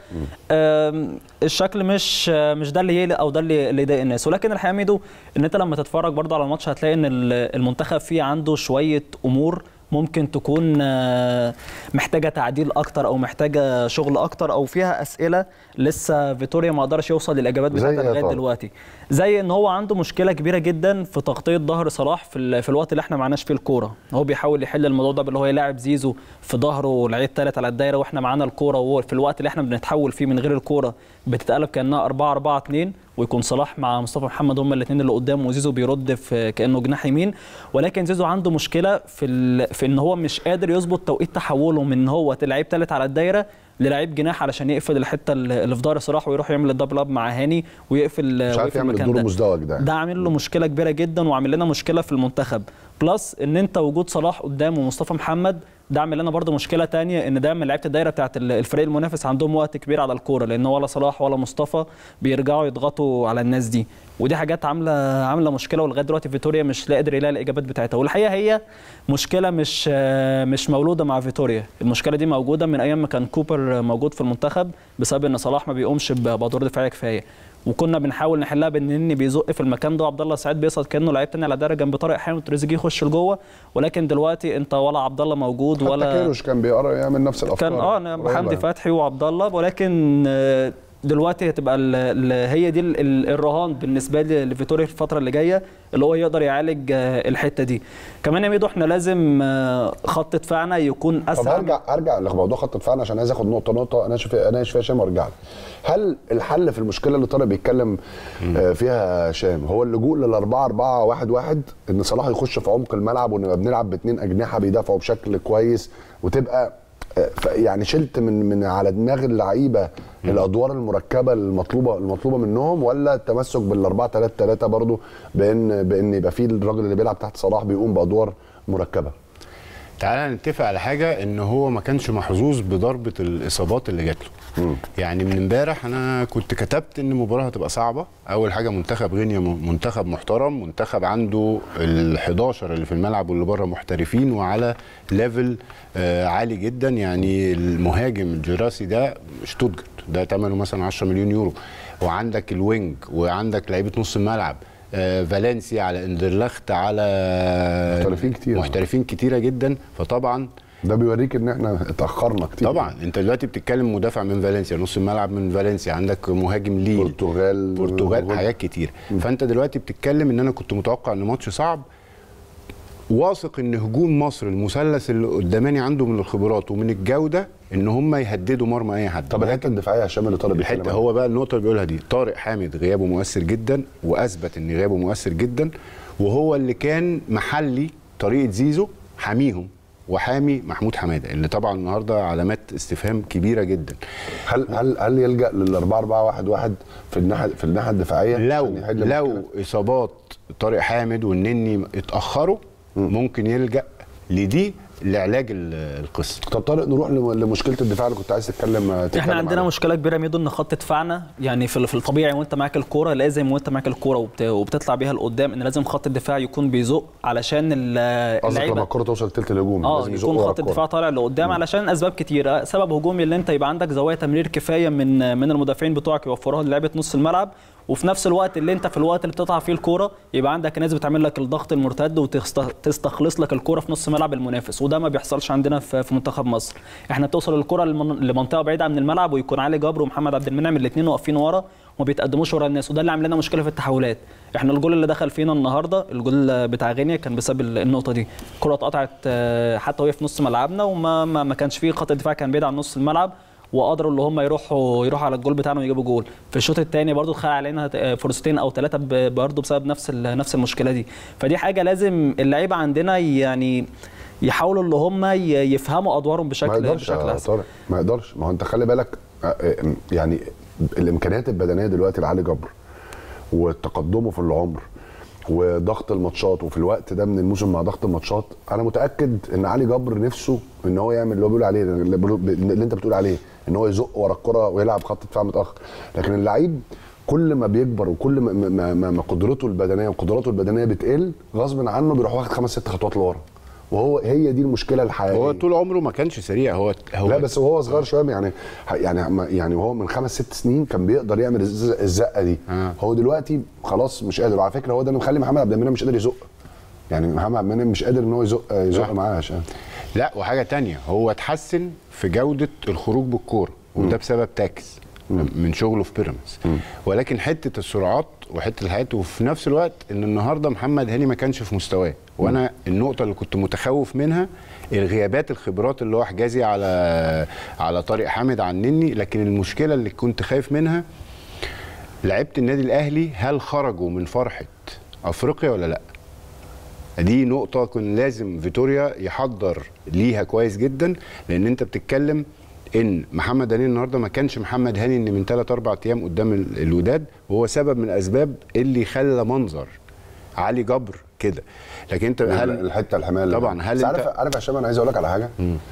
آم، الشكل مش مش ده اللي يقلق او ده اللي اللي يضايق الناس ولكن الحقيقه ميدو ان انت لما تتفرج برضه على الماتش هتلاقي ان ال- المنتخب فيه عنده شويه امور ممكن تكون آه، محتاجه تعديل اكتر او محتاجه شغل اكتر او فيها اسئله لسه فيتوريا ما قدرش يوصل للاجابات زي بتاعتها إيه يا لغايه طارق؟ دلوقتي زي ان هو عنده مشكله كبيره جدا في تغطيه ظهر صلاح في, ال- في الوقت اللي احنا معناش فيه الكوره هو بيحاول يحل الموضوع ده باللي هو يلاعب زيزو في ظهره لعيب ثالث على الدايره واحنا معانا الكوره وهو في الوقت اللي احنا بنتحول فيه من غير الكوره بتتقلب كانها 4 4 2 ويكون صلاح مع مصطفى محمد هم الاثنين اللي قدام وزيزو بيرد في كانه جناح يمين ولكن زيزو عنده مشكله في ال... في ان هو مش قادر يظبط توقيت تحوله من ان هو لعيب ثالث على الدايره للعيب جناح علشان يقفل الحته اللي في ظهر صلاح ويروح يعمل الدبل اب مع هاني ويقفل مش عارف ويقفل يعمل المكان الدور ده. المزدوج ده ده عامل له مشكله كبيره جدا وعامل لنا مشكله في المنتخب بلس ان انت وجود صلاح قدام ومصطفى محمد ده عامل لنا برده مشكله تانية ان دايما لعيبه الدايره بتاعت ال- الفريق المنافس عندهم وقت كبير على الكوره لان ولا صلاح ولا مصطفى بيرجعوا يضغطوا على الناس دي ودي حاجات عامله عامله مشكله ولغايه دلوقتي فيتوريا مش لا قادر يلاقي الاجابات بتاعتها والحقيقه هي مشكله مش مش مولوده مع فيتوريا المشكله دي موجوده من ايام ما كان كوبر موجود في المنتخب بسبب ان صلاح ما بيقومش ب- بادوار دفاعيه كفايه وكنا بنحاول نحلها بان النني بيزق في المكان ده وعبد الله سعيد بيصعد كانه لعيب تاني على دايره جنب طارق حامد وتريزيجيه يخش لجوه ولكن دلوقتي انت ولا عبد الله موجود حتى ولا كيروش كان بيقرا يعمل نفس الافكار كان اه أنا قريبة حمدي يعني. فتحي وعبد الله ولكن آه، دلوقتي هتبقى ال- ال- هي دي ال- ال- الرهان بالنسبه لي لفيتوريا في الفتره اللي جايه اللي هو يقدر يعالج آه، الحته دي كمان يا ميدو احنا لازم آه، خط دفاعنا يكون طب اسرع هرجع ارجع لموضوع خط دفاعنا عشان عايز اخد نقطه نقطه اناقش فيها اناقش فيها هشام وارجع لك. هل الحل في المشكله اللي طارق بيتكلم آه، فيها هشام هو اللجوء لل 4 4 1 1 ان صلاح يخش في عمق الملعب ونبقى بنلعب باثنين اجنحه بيدافعوا بشكل كويس وتبقى آه، ف- يعني شلت من من على دماغ اللعيبه الادوار المركبه المطلوبه المطلوبه منهم ولا التمسك بال 4 3 3 برضه بان بان يبقى في الراجل اللي بيلعب تحت صلاح بيقوم بادوار مركبه تعالى نتفق على حاجه ان هو ما كانش محظوظ بضربه الاصابات اللي جات له يعني من امبارح انا كنت كتبت ان المباراه هتبقى صعبه اول حاجه منتخب غينيا م- منتخب محترم منتخب عنده ال 11 اللي في الملعب واللي بره محترفين وعلى ليفل آه عالي جدا يعني المهاجم الجراسي ده شتوتجارت ده ثمنه مثلا 10 مليون يورو وعندك الوينج وعندك لعيبه نص الملعب آه، فالنسيا على اندرلخت على محترفين كتير محترفين كتيره جدا فطبعا ده بيوريك ان احنا اتاخرنا كتير طبعا انت دلوقتي بتتكلم مدافع من فالنسيا نص الملعب من فالنسيا عندك مهاجم ليل برتغال برتغال حاجات كتير فانت دلوقتي بتتكلم ان انا كنت متوقع ان ماتش صعب واثق ان هجوم مصر المثلث اللي قداماني عنده من الخبرات ومن الجوده ان هم يهددوا مرمى اي حد طب الحته الدفاعيه يا هشام اللي طالب بيتكلم الحته عنها. هو بقى النقطه اللي بيقولها دي طارق حامد غيابه مؤثر جدا واثبت ان غيابه مؤثر جدا وهو اللي كان محلي طريقه زيزو حاميهم وحامي محمود حماده اللي طبعا النهارده علامات استفهام كبيره جدا هل هل هل يلجا لل 4 4 1 1 في الناحيه في الناحيه الدفاعيه لو عشان يحل لو المشكلة؟ اصابات طارق حامد والنني اتاخروا ممكن يلجا لدي لعلاج ال- القصه طب طارق نروح لم- لمشكله الدفاع اللي كنت عايز تتكلم تتكلم احنا عندنا عنها. مشكله كبيره ميدو ان خط دفاعنا يعني في في الطبيعي وانت معاك الكوره لازم وانت معاك الكوره وبت- وبتطلع بيها لقدام ان لازم خط الدفاع يكون بيزق علشان ال- قصدك لما اللعيبه الكره توصل لثلث الهجوم اه لازم يزق يكون ورا خط الكرة. الدفاع طالع لقدام علشان اسباب كتيره سبب هجومي اللي انت يبقى عندك زوايا تمرير كفايه من من المدافعين بتوعك يوفروها لعيبه نص الملعب وفي نفس الوقت اللي انت في الوقت اللي بتقطع فيه الكوره يبقى عندك ناس بتعمل لك الضغط المرتد وتستخلص لك الكوره في نص ملعب المنافس وده ما بيحصلش عندنا في في منتخب مصر احنا بتوصل الكوره لمن- لمنطقه بعيده عن الملعب ويكون علي جبر ومحمد عبد المنعم الاثنين واقفين ورا وما بيتقدموش ورا الناس وده اللي عامل لنا مشكله في التحولات احنا الجول اللي دخل فينا النهارده الجول بتاع غينيا كان بسبب النقطه دي الكره اتقطعت آه، حتى وهي في نص ملعبنا وما ما ما كانش فيه خط الدفاع كان بعيد عن نص الملعب وقدروا اللي هم يروحوا يروحوا على الجول بتاعنا ويجيبوا جول في الشوط الثاني برضو اتخلق علينا آه، فرصتين او ثلاثه برضو بسبب نفس ال- نفس المشكله دي فدي حاجه لازم اللعيبه عندنا يعني يحاولوا اللي هم ي- يفهموا ادوارهم ما بشكل يقدرش بشكل يا احسن طارق ما يقدرش ما هو انت خلي بالك آه، آه، يعني الامكانيات البدنيه دلوقتي لعلي جبر وتقدمه في العمر وضغط الماتشات وفي الوقت ده من الموسم مع ضغط الماتشات انا متاكد ان علي جبر نفسه ان هو يعمل اللي هو بيقول عليه اللي, بيقول- اللي انت بتقول عليه ان هو يزق ورا الكره ويلعب خط دفاع متاخر لكن اللعيب كل ما بيكبر وكل ما, ما, ما, ما قدرته البدنيه وقدراته البدنيه بتقل غصب عنه بيروح واخد خمس ست خطوات لورا وهو هي دي المشكله الحقيقيه هو طول عمره ما كانش سريع هو هو لا بس وهو صغير شويه يعني يعني يعني وهو من خمس ست سنين كان بيقدر يعمل الز- الزقه دي آه. هو دلوقتي خلاص مش قادر وعلى فكره هو ده اللي مخلي محمد عبد المنعم مش قادر يزق يعني محمد عبد المنعم مش قادر ان هو يزق يزق صح. معاه عشان لا وحاجه تانية هو اتحسن في جوده الخروج بالكوره وده بسبب تاكس من شغله في بيراميدز ولكن حته السرعات وحته الحياه وفي نفس الوقت ان النهارده محمد هاني ما كانش في مستواه وانا النقطه اللي كنت متخوف منها الغيابات الخبرات اللي هو حجازي على على طارق حامد عنني لكن المشكله اللي كنت خايف منها لعيبه النادي الاهلي هل خرجوا من فرحه افريقيا ولا لا دي نقطة كان لازم فيتوريا يحضر ليها كويس جدا لأن أنت بتتكلم إن محمد هاني النهارده ما كانش محمد هاني إن من ثلاث أربع أيام قدام ال- الوداد وهو سبب من الأسباب اللي خلى منظر علي جبر كده لكن أنت هل الحته الحمايه اللي طبعا هل بس أنت عارف عارف يا هشام انا عايز اقول لك على حاجه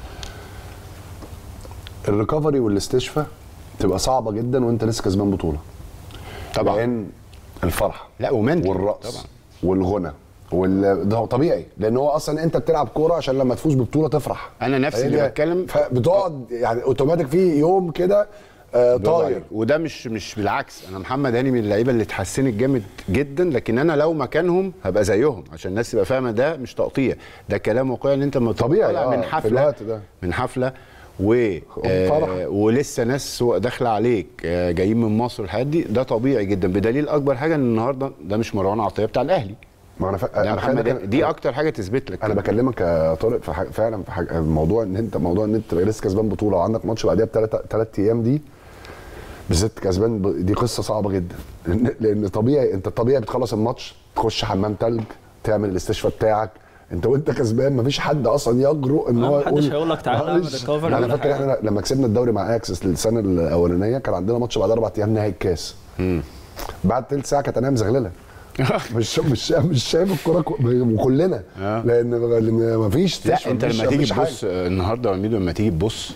الريكفري والاستشفاء تبقى صعبه جدا وانت لسه كسبان بطوله طبعا لان الفرحه لا ومنتل والرقص طبعا والغنى وال... ده هو طبيعي لان هو اصلا انت بتلعب كوره عشان لما تفوز ببطوله تفرح أنا نفسي اللي فهي- بتكلم بتقعد يعني اوتوماتيك في يوم كده آه برافو طاير عليك. وده مش مش بالعكس انا محمد هاني من اللعيبه اللي اتحسنت جامد جدا لكن انا لو مكانهم هبقى زيهم عشان الناس تبقى فاهمه ده مش تقطيع ده كلام واقعي ان انت لما طبيعي، طالع آه، من في حفله الوقت ده. من حفله و آه ولسه ناس داخله عليك آه جايين من مصر والحاجات دي ده طبيعي جدا بدليل اكبر حاجه ان النهارده ده مش مروان عطيه بتاع الاهلي ما انا ف... ده أنا محمد خلي- هاني. دي اكتر حاجه تثبت لك انا بكلمك يا طارق في حاجة فعلا في حاجة موضوع ان انت موضوع ان انت تبقى لسه كسبان بطوله وعندك ماتش بعديها بثلاث ثلاث ايام دي بالذات كسبان ب... دي قصه صعبه جدا لان لان طبيعي انت طبيعي بتخلص الماتش تخش حمام تلج تعمل الاستشفاء بتاعك انت وانت كسبان مفيش حد اصلا يجرؤ ان آه، هو محدش يقول هيقول لك تعالى اعمل معلش. recovery انا ولا فاكر حاجة. احنا لما كسبنا الدوري مع اكسس السنه الاولانيه كان عندنا ماتش بعد اربع ايام نهائي الكاس بعد تلت ساعه كانت انا مزغلله مش مش مش شايف الكوره كو- وكلنا لان لان مفيش لا استشفاء، انت مفيش- لما تيجي مفيش حاجة. تبص آه، النهارده يا ميدو لما تيجي تبص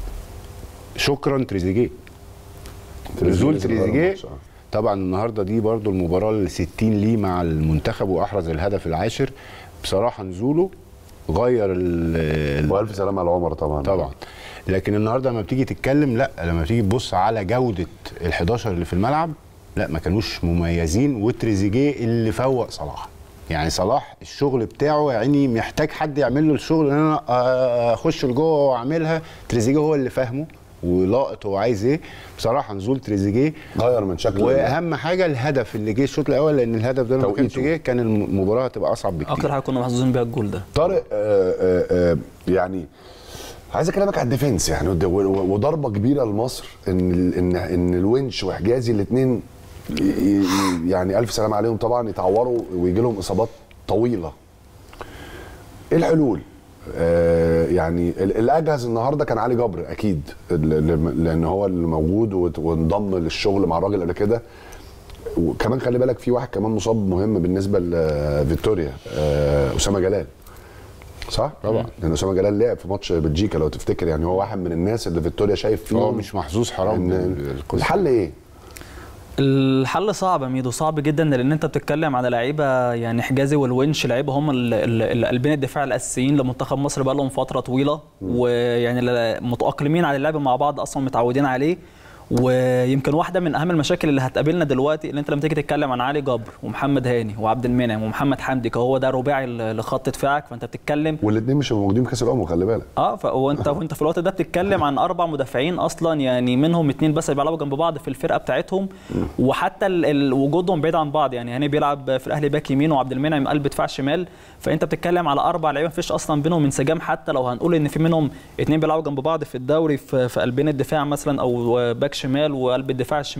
شكرا تريزيجيه نزول تريزيجيه طبعا النهارده دي برضو المباراه ال 60 ليه مع المنتخب واحرز الهدف العاشر بصراحه نزوله غير ال والف سلامه على عمر طبعا طبعا لكن النهارده لما بتيجي تتكلم لا لما تيجي تبص على جوده ال 11 اللي في الملعب لا ما كانوش مميزين وتريزيجيه اللي فوق صلاح يعني صلاح الشغل بتاعه يعني محتاج حد يعمل له الشغل ان انا آه، اخش لجوه واعملها تريزيجيه هو اللي فاهمه ولاقط هو عايز ايه بصراحه نزول تريزيجيه غير من شكل واهم حاجه الهدف اللي جه الشوط الاول لان الهدف ده لو ما كانش توقيته. جه كان المباراه هتبقى اصعب بكتير اكتر حاجه كنا محظوظين بيها الجول ده طارق آه آه آه يعني عايز اكلمك على الديفنس يعني ود- و- وضربه كبيره لمصر ان ال- ان ان الونش وحجازي الاثنين يعني الف سلام عليهم طبعا يتعوروا ويجي لهم اصابات طويله ايه الحلول آه يعني ال- الاجهز النهارده كان علي جبر اكيد ال- ال- لان هو اللي موجود وت- وانضم للشغل مع الراجل قبل كده وكمان خلي بالك في واحد كمان مصاب مهم بالنسبه لفيكتوريا آه اسامه جلال صح؟ طبعا لان اسامه جلال لعب في ماتش بلجيكا لو تفتكر يعني هو واحد من الناس اللي فيكتوريا شايف فيهم هو مش محظوظ حرام إن بالقصة. الحل ايه؟ الحل صعب يا ميدو صعب جدا لان انت بتتكلم على لعيبه يعني حجازي والونش لعيبه هم ال- ال- ال- قلبين الدفاع الاساسيين لمنتخب مصر بقى لهم فتره طويله ويعني ل- متاقلمين على اللعب مع بعض اصلا متعودين عليه ويمكن واحده من اهم المشاكل اللي هتقابلنا دلوقتي اللي انت لما تيجي تتكلم عن علي جبر ومحمد هاني وعبد المنعم ومحمد حمدي كهو ده رباعي ل- لخط دفاعك فانت بتتكلم والاثنين مش موجودين في كاس الامم خلي بالك اه ف- وانت وانت في الوقت ده بتتكلم عن اربع مدافعين اصلا يعني منهم اتنين بس اللي بيلعبوا جنب بعض في الفرقه بتاعتهم وحتى ال- ال- وجودهم بعيد عن بعض يعني هاني بيلعب في الاهلي باك يمين وعبد المنعم قلب دفاع شمال فانت بتتكلم على اربع لعيبه مفيش اصلا بينهم انسجام حتى لو هنقول ان في منهم اتنين بيلعبوا جنب بعض في الدوري في, في قلبين الدفاع مثلا او باك شمال وقلب الدفاع الشمال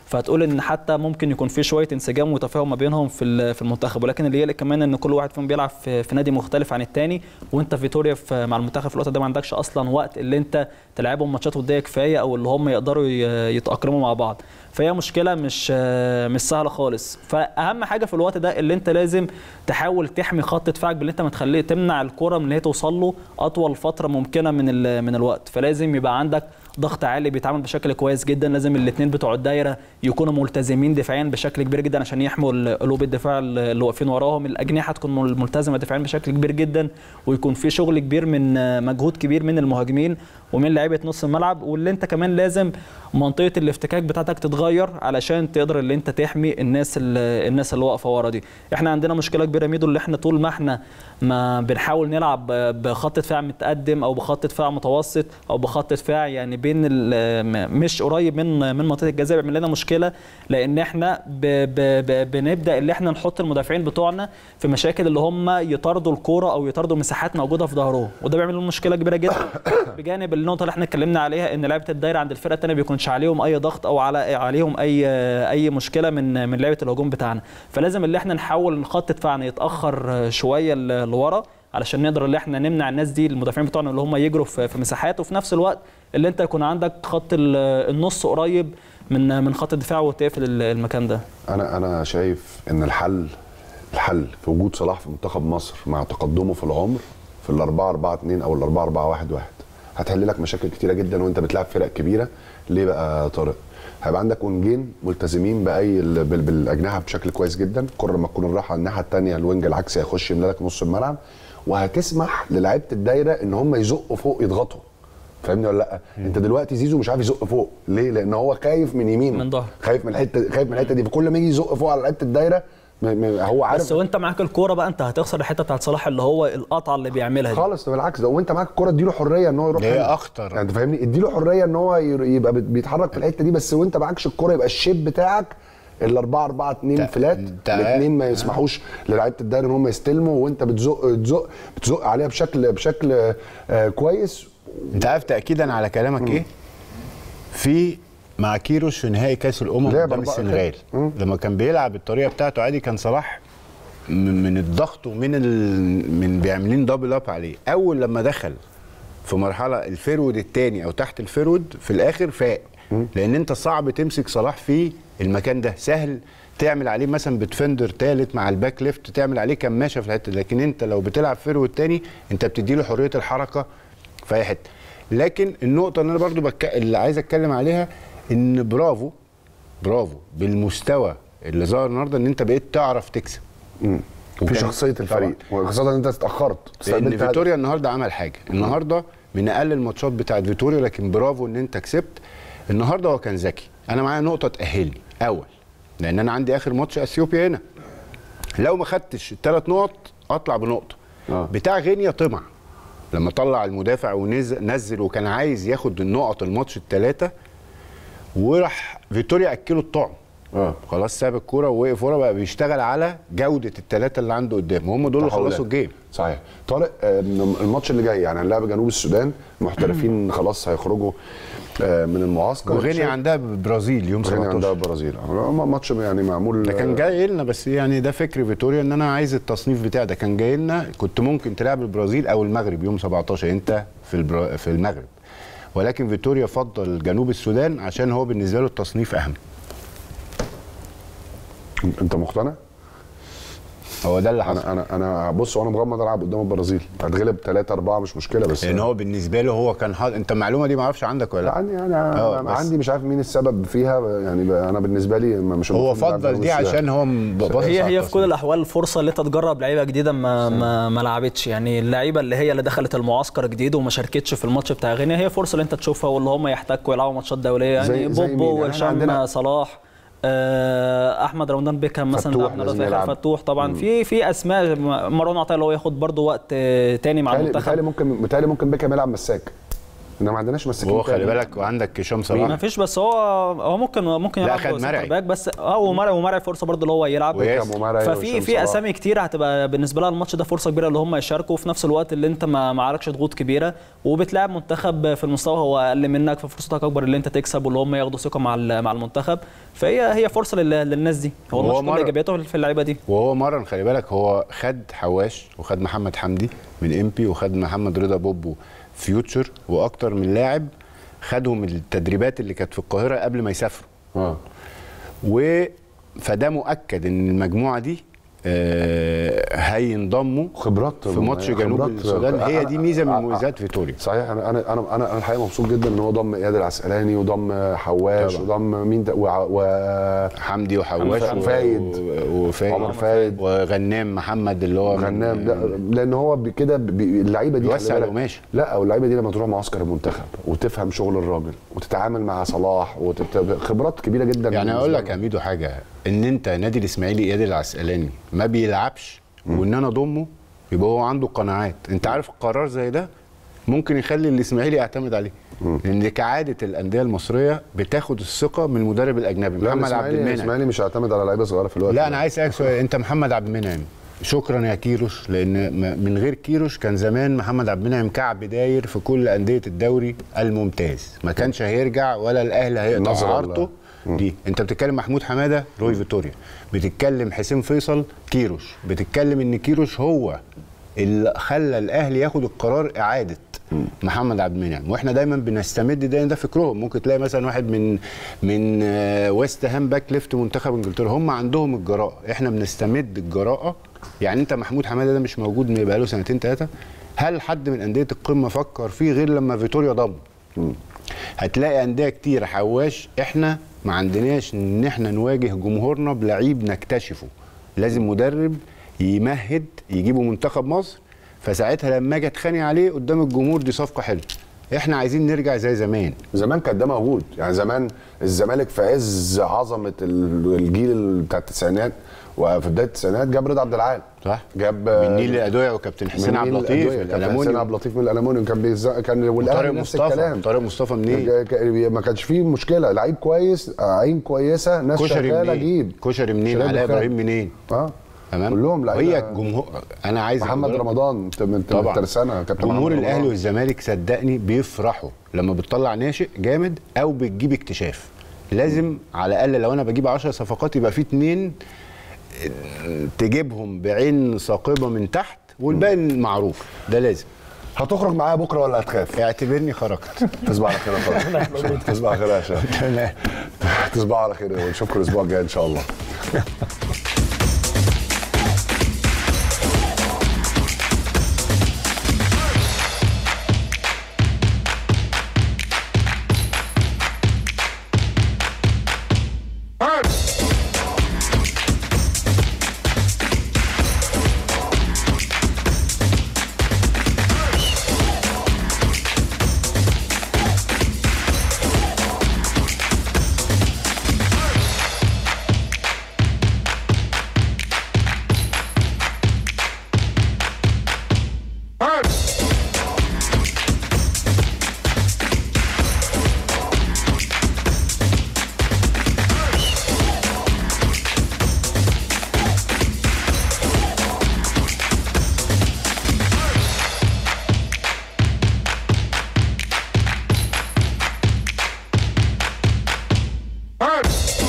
فهتقول ان حتى ممكن يكون في شويه انسجام وتفاهم ما بينهم في ال- في المنتخب ولكن اللي يقلق كمان ان كل واحد فيهم بيلعب في, في نادي مختلف عن التاني وانت فيتوريا في مع المنتخب في الوقت ده ما عندكش اصلا وقت اللي انت تلعبهم ماتشات وديه كفايه او اللي هم يقدروا ي- يتاقلموا مع بعض فهي مشكله مش مش سهله خالص فاهم حاجه في الوقت ده اللي انت لازم تحاول تحمي خط دفاعك باللي انت ما تخليه تمنع الكره من ان هي توصل له اطول فتره ممكنه من ال- من الوقت فلازم يبقى عندك ضغط عالي بيتعامل بشكل كويس جدا لازم الاثنين بتوع الدايره يكونوا ملتزمين دفاعيا بشكل كبير جدا عشان يحموا ال- قلوب الدفاع اللي واقفين وراهم الاجنحه تكون مل- ملتزمه دفاعيا بشكل كبير جدا ويكون في شغل كبير من آه، مجهود كبير من المهاجمين ومن لعيبه نص الملعب واللي انت كمان لازم منطقه الافتكاك بتاعتك تتغير علشان تقدر اللي انت تحمي الناس اللي الناس اللي واقفه ورا دي احنا عندنا مشكله كبيره ميدو اللي احنا طول ما احنا ما بنحاول نلعب ب- بخط دفاع متقدم او بخط دفاع متوسط او بخط دفاع يعني بين ال- م- مش قريب من من منطقه الجزاء بيعمل لنا مشكله لان احنا ب ب ب بنبدا اللي احنا نحط المدافعين بتوعنا في مشاكل اللي هم يطاردوا الكوره او يطاردوا مساحات موجوده في ظهرهم وده بيعمل لهم مشكله كبيره جدا بجانب النقطه اللي احنا اتكلمنا عليها ان لعيبه الدايره عند الفرقه الثانيه بيكونش عليهم اي ضغط او على عليهم اي اي مشكله من من لعيبه الهجوم بتاعنا فلازم اللي احنا نحاول نخط دفاعنا يتاخر شويه ل- لورا علشان نقدر اللي احنا نمنع الناس دي المدافعين بتوعنا اللي هم يجروا في في مساحات وفي نفس الوقت اللي انت يكون عندك خط ال- النص قريب من من خط الدفاع وتقفل ال- المكان ده انا انا شايف ان الحل الحل في وجود صلاح في منتخب مصر مع تقدمه في العمر في ال 4 4 2 او ال 4 4 1 1 هتحل لك مشاكل كتيره جدا وانت بتلعب فرق كبيره ليه بقى يا طارق؟ هيبقى عندك ونجين ملتزمين باي ال- بال- بالاجنحه بشكل كويس جدا الكره لما تكون رايحه على الناحيه الثانيه الوينج العكسي هيخش يملى لك نص الملعب وهتسمح للاعيبه الدايره ان هم يزقوا فوق يضغطوا فاهمني ولا لا؟ انت دلوقتي زيزو مش عارف يزق فوق ليه؟ لان هو خايف من يمينه من ظهره خايف من الحته خايف من الحته دي فكل ما يجي يزق فوق على لعيبه الدايره م- م- هو عارف بس وانت معاك الكوره بقى انت هتخسر الحته بتاعت صلاح اللي هو القطعه اللي بيعملها دي خالص ده بالعكس ده وانت معاك الكوره اديله حريه ان هو يروح ده هي هنا. أخطر. يعني انت فاهمني اديله حريه ان هو ير- يبقى بت- بيتحرك في الحته دي بس وانت معكش الكوره يبقى الشيب بتاعك ال 4 4 2 فلات الاثنين ما يسمحوش للعيبه الدايره ان هم يستلموا وانت بتزق تزق بتزق عليها بشكل بشكل آه كويس انت عارف تاكيدا على كلامك ايه؟ في مع كيروش في نهائي كاس الامم لعب قدام أربعة السنغال كده. لما كان بيلعب بالطريقه بتاعته عادي كان صلاح من من الضغط ومن ال... من بيعملين دبل اب عليه اول لما دخل في مرحله الفيرود الثاني او تحت الفيرود في الاخر فاق لان انت صعب تمسك صلاح في المكان ده سهل تعمل عليه مثلا بتفندر ثالث مع الباك ليفت تعمل عليه كماشه في الحته دي. لكن انت لو بتلعب فيرود تاني انت بتدي له حريه الحركه في اي حته لكن النقطه اللي انا برضو بك... اللي عايز اتكلم عليها ان برافو برافو بالمستوى اللي ظهر النهارده ان انت بقيت تعرف تكسب في شخصيه الفريق وخاصه ان انت اتاخرت لان استقبلت هدف. فيتوريا النهارده عمل حاجه النهارده من اقل الماتشات بتاعت فيتوريا لكن برافو ان انت كسبت النهارده هو كان ذكي انا معايا نقطه تاهلني اول لان انا عندي اخر ماتش اثيوبيا هنا لو ما خدتش الثلاث نقط اطلع بنقطه آه. بتاع غينيا طمع لما طلع المدافع ونزل نزل وكان عايز ياخد النقط الماتش الثلاثه وراح فيتوريا اكله الطعم اه خلاص ساب الكوره ووقف ورا بقى بيشتغل على جوده الثلاثه اللي عنده قدام هم دول اللي تحولات. خلصوا الجيم صحيح طارق آه، الماتش اللي جاي يعني هنلعب جنوب السودان محترفين خلاص هيخرجوا آه، من المعسكر وغينيا شايف- عندها البرازيل يوم غينيا 17 عندها البرازيل آه، ماتش يعني معمول ده كان آه، جاي لنا بس يعني ده فكر فيتوريا ان انا عايز التصنيف بتاعي ده كان جاي لنا كنت ممكن تلعب البرازيل او المغرب يوم 17 انت في البرا... في المغرب ولكن فيتوريا فضل جنوب السودان عشان هو بالنسبه له التصنيف اهم انت مقتنع؟ هو ده اللي حصل انا انا انا بص وانا مغمض العب قدام البرازيل هتغلب 3 4 مش مشكله بس لان هو بالنسبه له هو كان حاضر انت المعلومه دي ما اعرفش عندك ولا لا عندي انا آه، أنا بس عندي مش عارف مين السبب فيها يعني ب- انا بالنسبه لي ما- مش هو المفروض نلعب فضل جنوب دي السودان. عشان هو مبصص هي على هي في كل الاحوال الفرصه اللي انت تجرب لعيبه جديده ما ما, ما لعبتش يعني اللعيبه اللي هي اللي دخلت المعسكر جديد وما شاركتش في الماتش بتاع غينيا هي فرصه اللي انت تشوفها واللي هم يحتكوا يلعبوا ماتشات دوليه يعني زي- زي مين؟ بوبو يعني إحنا وهشام عندنا- صلاح آه، احمد رمضان بيكهام مثلا فتوح لعبنا لازم في آخر يلعب. فتوح طبعا في في اسماء مروان عطيه اللي هو ياخد برضو وقت آه، تاني مع متهيألي- المنتخب متهيألي ممكن متهيألي ممكن بيكهام يلعب مساك احنا ما عندناش مساكين وهو خلي تاني. بالك وعندك هشام صلاح ما فيش بس هو هو ممكن ممكن لا، يلعب خد سنتر مرعي. باك بس اه ومرعي ومرعي فرصه برضه اللي هو يلعب وياسر. ومرعي ففي وهشام في صلاح. اسامي كتير هتبقى بالنسبه لها الماتش ده فرصه كبيره اللي هم يشاركوا وفي نفس الوقت اللي انت ما ما عليكش ضغوط كبيره وبتلاعب منتخب في المستوى هو اقل منك ففرصتك اكبر اللي انت تكسب واللي هم ياخدوا ثقه مع ال- مع المنتخب فهي هي فرصه لل- للناس دي هو وهو الماتش كله مرة- ايجابياته في اللعيبه دي وهو مرن خلي بالك هو خد حواش وخد محمد حمدي من امبي وخد محمد رضا بوبو فيوتشر واكتر من لاعب خدهم التدريبات اللي كانت في القاهره قبل ما يسافروا اه و فده مؤكد ان المجموعه دي آه هينضموا خبرات في ماتش جنوب خبرات. السودان هي دي ميزه من آه، آه، مميزات فيتوريا صحيح انا انا انا انا أنا الحقيقه مبسوط جدا ان هو ضم اياد العسقلاني وضم حواش طبعا. وضم مين ده و, و... حمدي وحواش حمدي وفايد. وفايد عمر فايد. وغنام محمد اللي هو من- غنام ده لان هو بي- كده بي- اللعيبه دي خلي بيوسع بالك- القماش. لا واللعيبه دي لما تروح معسكر المنتخب وتفهم شغل الراجل وتتعامل مع صلاح وتت... خبرات كبيره جدا يعني بالنسبة اقول لك له. يا ميدو حاجه ان انت نادي الاسماعيلي اياد العسقلاني ما بيلعبش وان انا اضمه يبقى هو عنده قناعات انت عارف القرار زي ده ممكن يخلي الاسماعيلي يعتمد عليه لان كعاده الانديه المصريه بتاخد الثقه من المدرب الاجنبي لا محمد عبد الاسماعيلي المنعم الاسماعيلي مش هيعتمد على لعيبه صغيره في الوقت لا ده. انا عايز اسالك سؤال انت محمد عبد المنعم شكرا يا كيروش لان م- من غير كيروش كان زمان محمد عبد المنعم كعب داير في كل انديه الدوري الممتاز ما كانش هيرجع ولا الاهلي هيقطع نظرا عارضه دي انت بتتكلم محمود حماده روي فيتوريا بتتكلم حسين فيصل كيروش بتتكلم ان كيروش هو اللي خلى الاهلي ياخد القرار اعاده محمد عبد المنعم واحنا دايما بنستمد ده ده فكرهم ممكن تلاقي مثلا واحد من من آه، ويست هام باك ليفت منتخب انجلترا هم عندهم الجراءه احنا بنستمد الجراءه يعني انت محمود حماده ده مش موجود من بقاله سنتين ثلاثه هل حد من انديه القمه فكر فيه غير لما فيتوريا ضم هتلاقي انديه كتير حواش احنا ما عندناش ان احنا نواجه جمهورنا بلعيب نكتشفه لازم مدرب يمهد يجيبه منتخب مصر فساعتها لما اجي اتخانق عليه قدام الجمهور دي صفقه حلوه احنا عايزين نرجع زي زمان زمان كان ده موجود يعني زمان الزمالك في عز عظمه ال- الجيل بتاع التسعينات وفي بدايه التسعينات جاب رضا عبد العال صح جاب من نيل الادويه وكابتن حسين من عبد نيل اللطيف الأدوية، كابتن حسين الألمونيوم. عبد اللطيف من الالمونيوم كان بيز... كان والاهلي وطارق نفس مصطفى. الكلام طارق مصطفى منين؟ ك- ك- ما كانش فيه مشكله لعيب كويس عين كويسه ناس كشري شغاله منين؟ جيب كشري منين شباب علاء دخان. ابراهيم منين اه تمام كلهم لعيبه وهي جمهور انا عايز محمد أقول لك- رمضان انت من طبعا. طبعا ترسانه كابتن جمهور محمد الاهلي رمضان. والزمالك صدقني بيفرحوا لما بتطلع ناشئ جامد او بتجيب اكتشاف لازم على الاقل لو انا بجيب 10 صفقات يبقى في اتنين تجيبهم بعين ثاقبه من تحت والباقي معروف ده لازم هتخرج معايا بكره ولا هتخاف؟ اعتبرني خرجت تصبح على خير يا فندم تصبح على خير يا هشام تصبحوا على خير ونشوفكم الاسبوع الجاي ان شاء الله Earth!